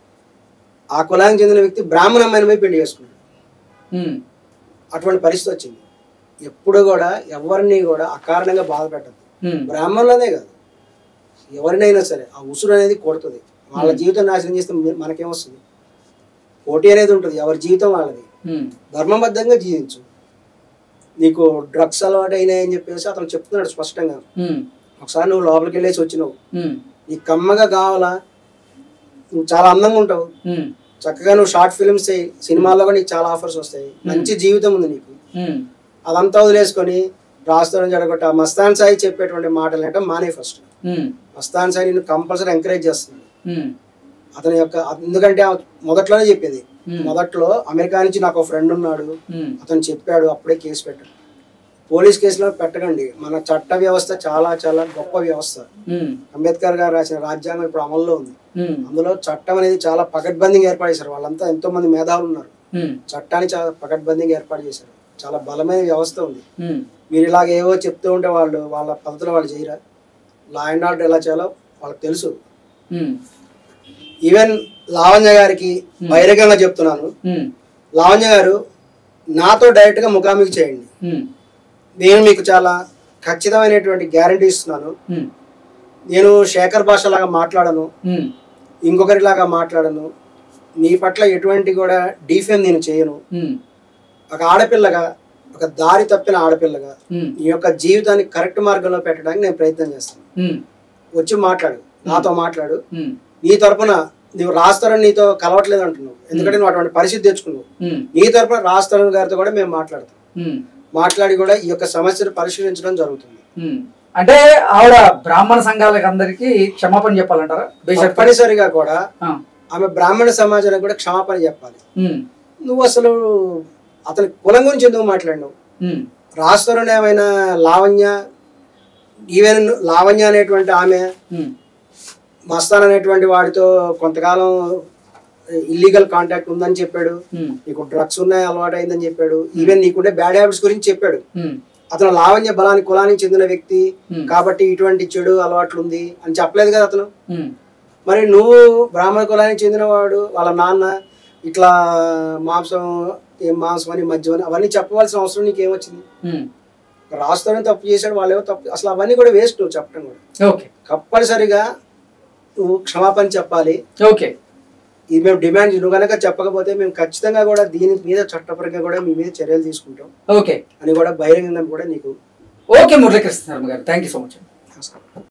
ఆ కులానికి చెందిన వ్యక్తి బ్రాహ్మణ అమ్మాయిని పోయి పెళ్లి చేసుకున్నాడు ఉమ్, అటువంటి పరిస్థితి వచ్చింది ఎప్పుడు కూడా ఎవరిని కూడా అకారణంగా బాధ పెట్టదు ఉమ్, బ్రాహ్మణులనే కాదు ఎవరినైనా సరే ఆ ఉసురు అనేది కొడుతుంది వాళ్ళ జీవితం నాశనం చేస్తే మీ- మనకేమొస్తుంది పోటీ అనేది ఉంటుంది ఎవరి జీవితం వాళ్ళది ఉమ్, ధర్మబద్ధంగా జీవించు నీకు డ్రగ్స్ అలవాటు అయినాయని చెప్పేసి అతను చెప్తున్నాడు స్పష్టంగా ఉమ్, ఒకసారి నువ్వు లోపలికి వెళ్ళేసి వచ్చినావు ఉమ్, నీకు కమ్మగా కావాలా నువ్వు చాలా అందంగా ఉంటావు ఉమ్, చక్కగా నువ్వు షార్ట్ ఫిల్మ్స్ చేయి సినిమాల్లో కూడా నీకు చాలా ఆఫర్స్ వస్తాయి మంచి జీవితం ఉంది నీకు ఉమ్, అదంతా వదిలేసుకొని రాస్తారని జరగొట్ట ఆ మస్తాన్ సాయి చెప్పేటువంటి మాటలు అంటే మానే ఫస్ట్ ఉమ్, మస్తాన్ సాయి నిన్ను కంపల్సరీ ఎంకరేజ్ చేస్తున్నాడు ఉమ్, అతని యొక్క ఎందుకంటే ఆ మొదట్లోనే చెప్పింది Hmm. మొదట్లో అమెరికా నుంచి నాకు ఫ్రెండ్ ఉన్నాడు ఉమ్, అతను చెప్పాడు అప్పుడే కేసు పెట్టాడు పోలీస్ కేసులో పెట్టకండి మన చట్ట వ్యవస్థ చాలా చాలా గొప్ప వ్యవస్థ ఉమ్, అంబేద్కర్ గారు రాసిన రాజ్యాంగం ఇప్పుడు అమల్లో ఉంది ఉమ్, అందులో చట్టం అనేది చాలా పకడ్బందీగా ఏర్పాటు చేశారు వాళ్ళంతా ఎంతో మంది మేధావులు ఉన్నారు ఉమ్, చట్టాన్ని చాలా పకడ్బందీగా ఏర్పాటు చేశారు చాలా బలమైన వ్యవస్థ ఉంది ఉమ్, మీరు ఇలాగ ఏవో చెప్తూ ఉంటే వాళ్ళు వాళ్ళ పద్ధతులు వాళ్ళు చేయరా లా అండ్ ఆర్డర్ ఎలా చేయాలో వాళ్ళకి తెలుసు ఉమ్, ఈవెన్ లావణ్య గారికి బహిరంగంగా చెప్తున్నాను ఉమ్, లావణ్య గారు నాతో డైరెక్ట్గా ముఖాముఖి చేయండి ఉమ్, నేను మీకు చాలా ఖచ్చితమైనటువంటి గ్యారంటీ ఇస్తున్నాను ఉమ్, నేను శేఖర్ భాష లాగా మాట్లాడను ఉమ్, ఇంకొకరిలాగా మాట్లాడను నీ పట్ల ఎటువంటి కూడా డీఫేమ్ నేను చేయను ఉమ్, ఒక ఆడపిల్లగా ఒక దారి తప్పిన ఆడపిల్లగా ఉమ్, నీ యొక్క జీవితాన్ని కరెక్ట్ మార్గంలో పెట్టడానికి నేను ప్రయత్నం చేస్తాను ఉమ్, వచ్చి మాట్లాడు నాతో మాట్లాడు ఉమ్, నీ తరపున నువ్వు రాస్తారని నీతో కలవట్లేదు అంటున్నావు ఎందుకంటే నువ్వు అటువంటి పరిస్థితి తెచ్చుకున్నావు ఉమ్, నీ తరపున రాస్తారని గారితో కూడా మేము మాట్లాడతాం ఉమ్, మాట్లాడి కూడా ఈ యొక్క సమస్యను పరిశీలించడం జరుగుతుంది ఉమ్. అంటే ఆవిడ బ్రాహ్మణ సంఘాలకు అందరికి క్షమాపణ చెప్పాలంటారా బేషరత్ తప్పనిసరిగా కూడా ఆ, ఆమె బ్రాహ్మణ సమాజానికి కూడా క్షమాపణ చెప్పాలి ఉమ్, నువ్వు అసలు అతని కులం గురించి ఎందుకు మాట్లాడినావు ఉమ్, రాష్ట్రంలో ఏమైనా లావణ్య ఈవెన్ లావణ్య అనేటువంటి ఆమె ఉమ్, మస్తాన్ అనేటువంటి వాడితో కొంతకాలం ఇల్లీగల్ కాంటాక్ట్ ఉందని చెప్పాడు ఉమ్, నీకు డ్రగ్స్ ఉన్నాయి అలవాటు అయిందని చెప్పాడు ఈవెన్ నీకుండే బ్యాడ్ హ్యాబిట్స్ గురించి చెప్పాడు ఉమ్, అతను లావణ్య బలానికి కులానికి చెందిన వ్యక్తి Hmm. కాబట్టి ఇటువంటి చెడు అలవాట్లు ఉంది అని చెప్పలేదు కదా అతను ఉమ్, మరి నువ్వు బ్రాహ్మణ కులానికి చెందినవాడు వాళ్ళ నాన్న ఇట్లా మాంసం ఏం మాంసం అని మద్యం అని అవన్నీ చెప్పవలసిన అవసరం నీకేమొచ్చింది ఉమ్. రాస్తాడని తప్పు చేశాడు వాళ్ళేమో తప్పు అసలు అవన్నీ కూడా వేస్ట్ నువ్వు చెప్పడం కూడా ఓకే తప్పనిసరిగా నువ్వు క్షమాపణ చెప్పాలి ఓకే ఇది మేము డిమాండ్ నువ్వు కనుక చెప్పకపోతే మేము ఖచ్చితంగా కూడా దీని మీద చట్టపరంగా కూడా మీ మీద చర్యలు తీసుకుంటాం ఓకే అని కూడా బహిరంగంగా కూడా నీకు ఓకే మురళీకృష్ణ శర్మ గారు థ్యాంక్ యూ సో మచ్ నమస్కారం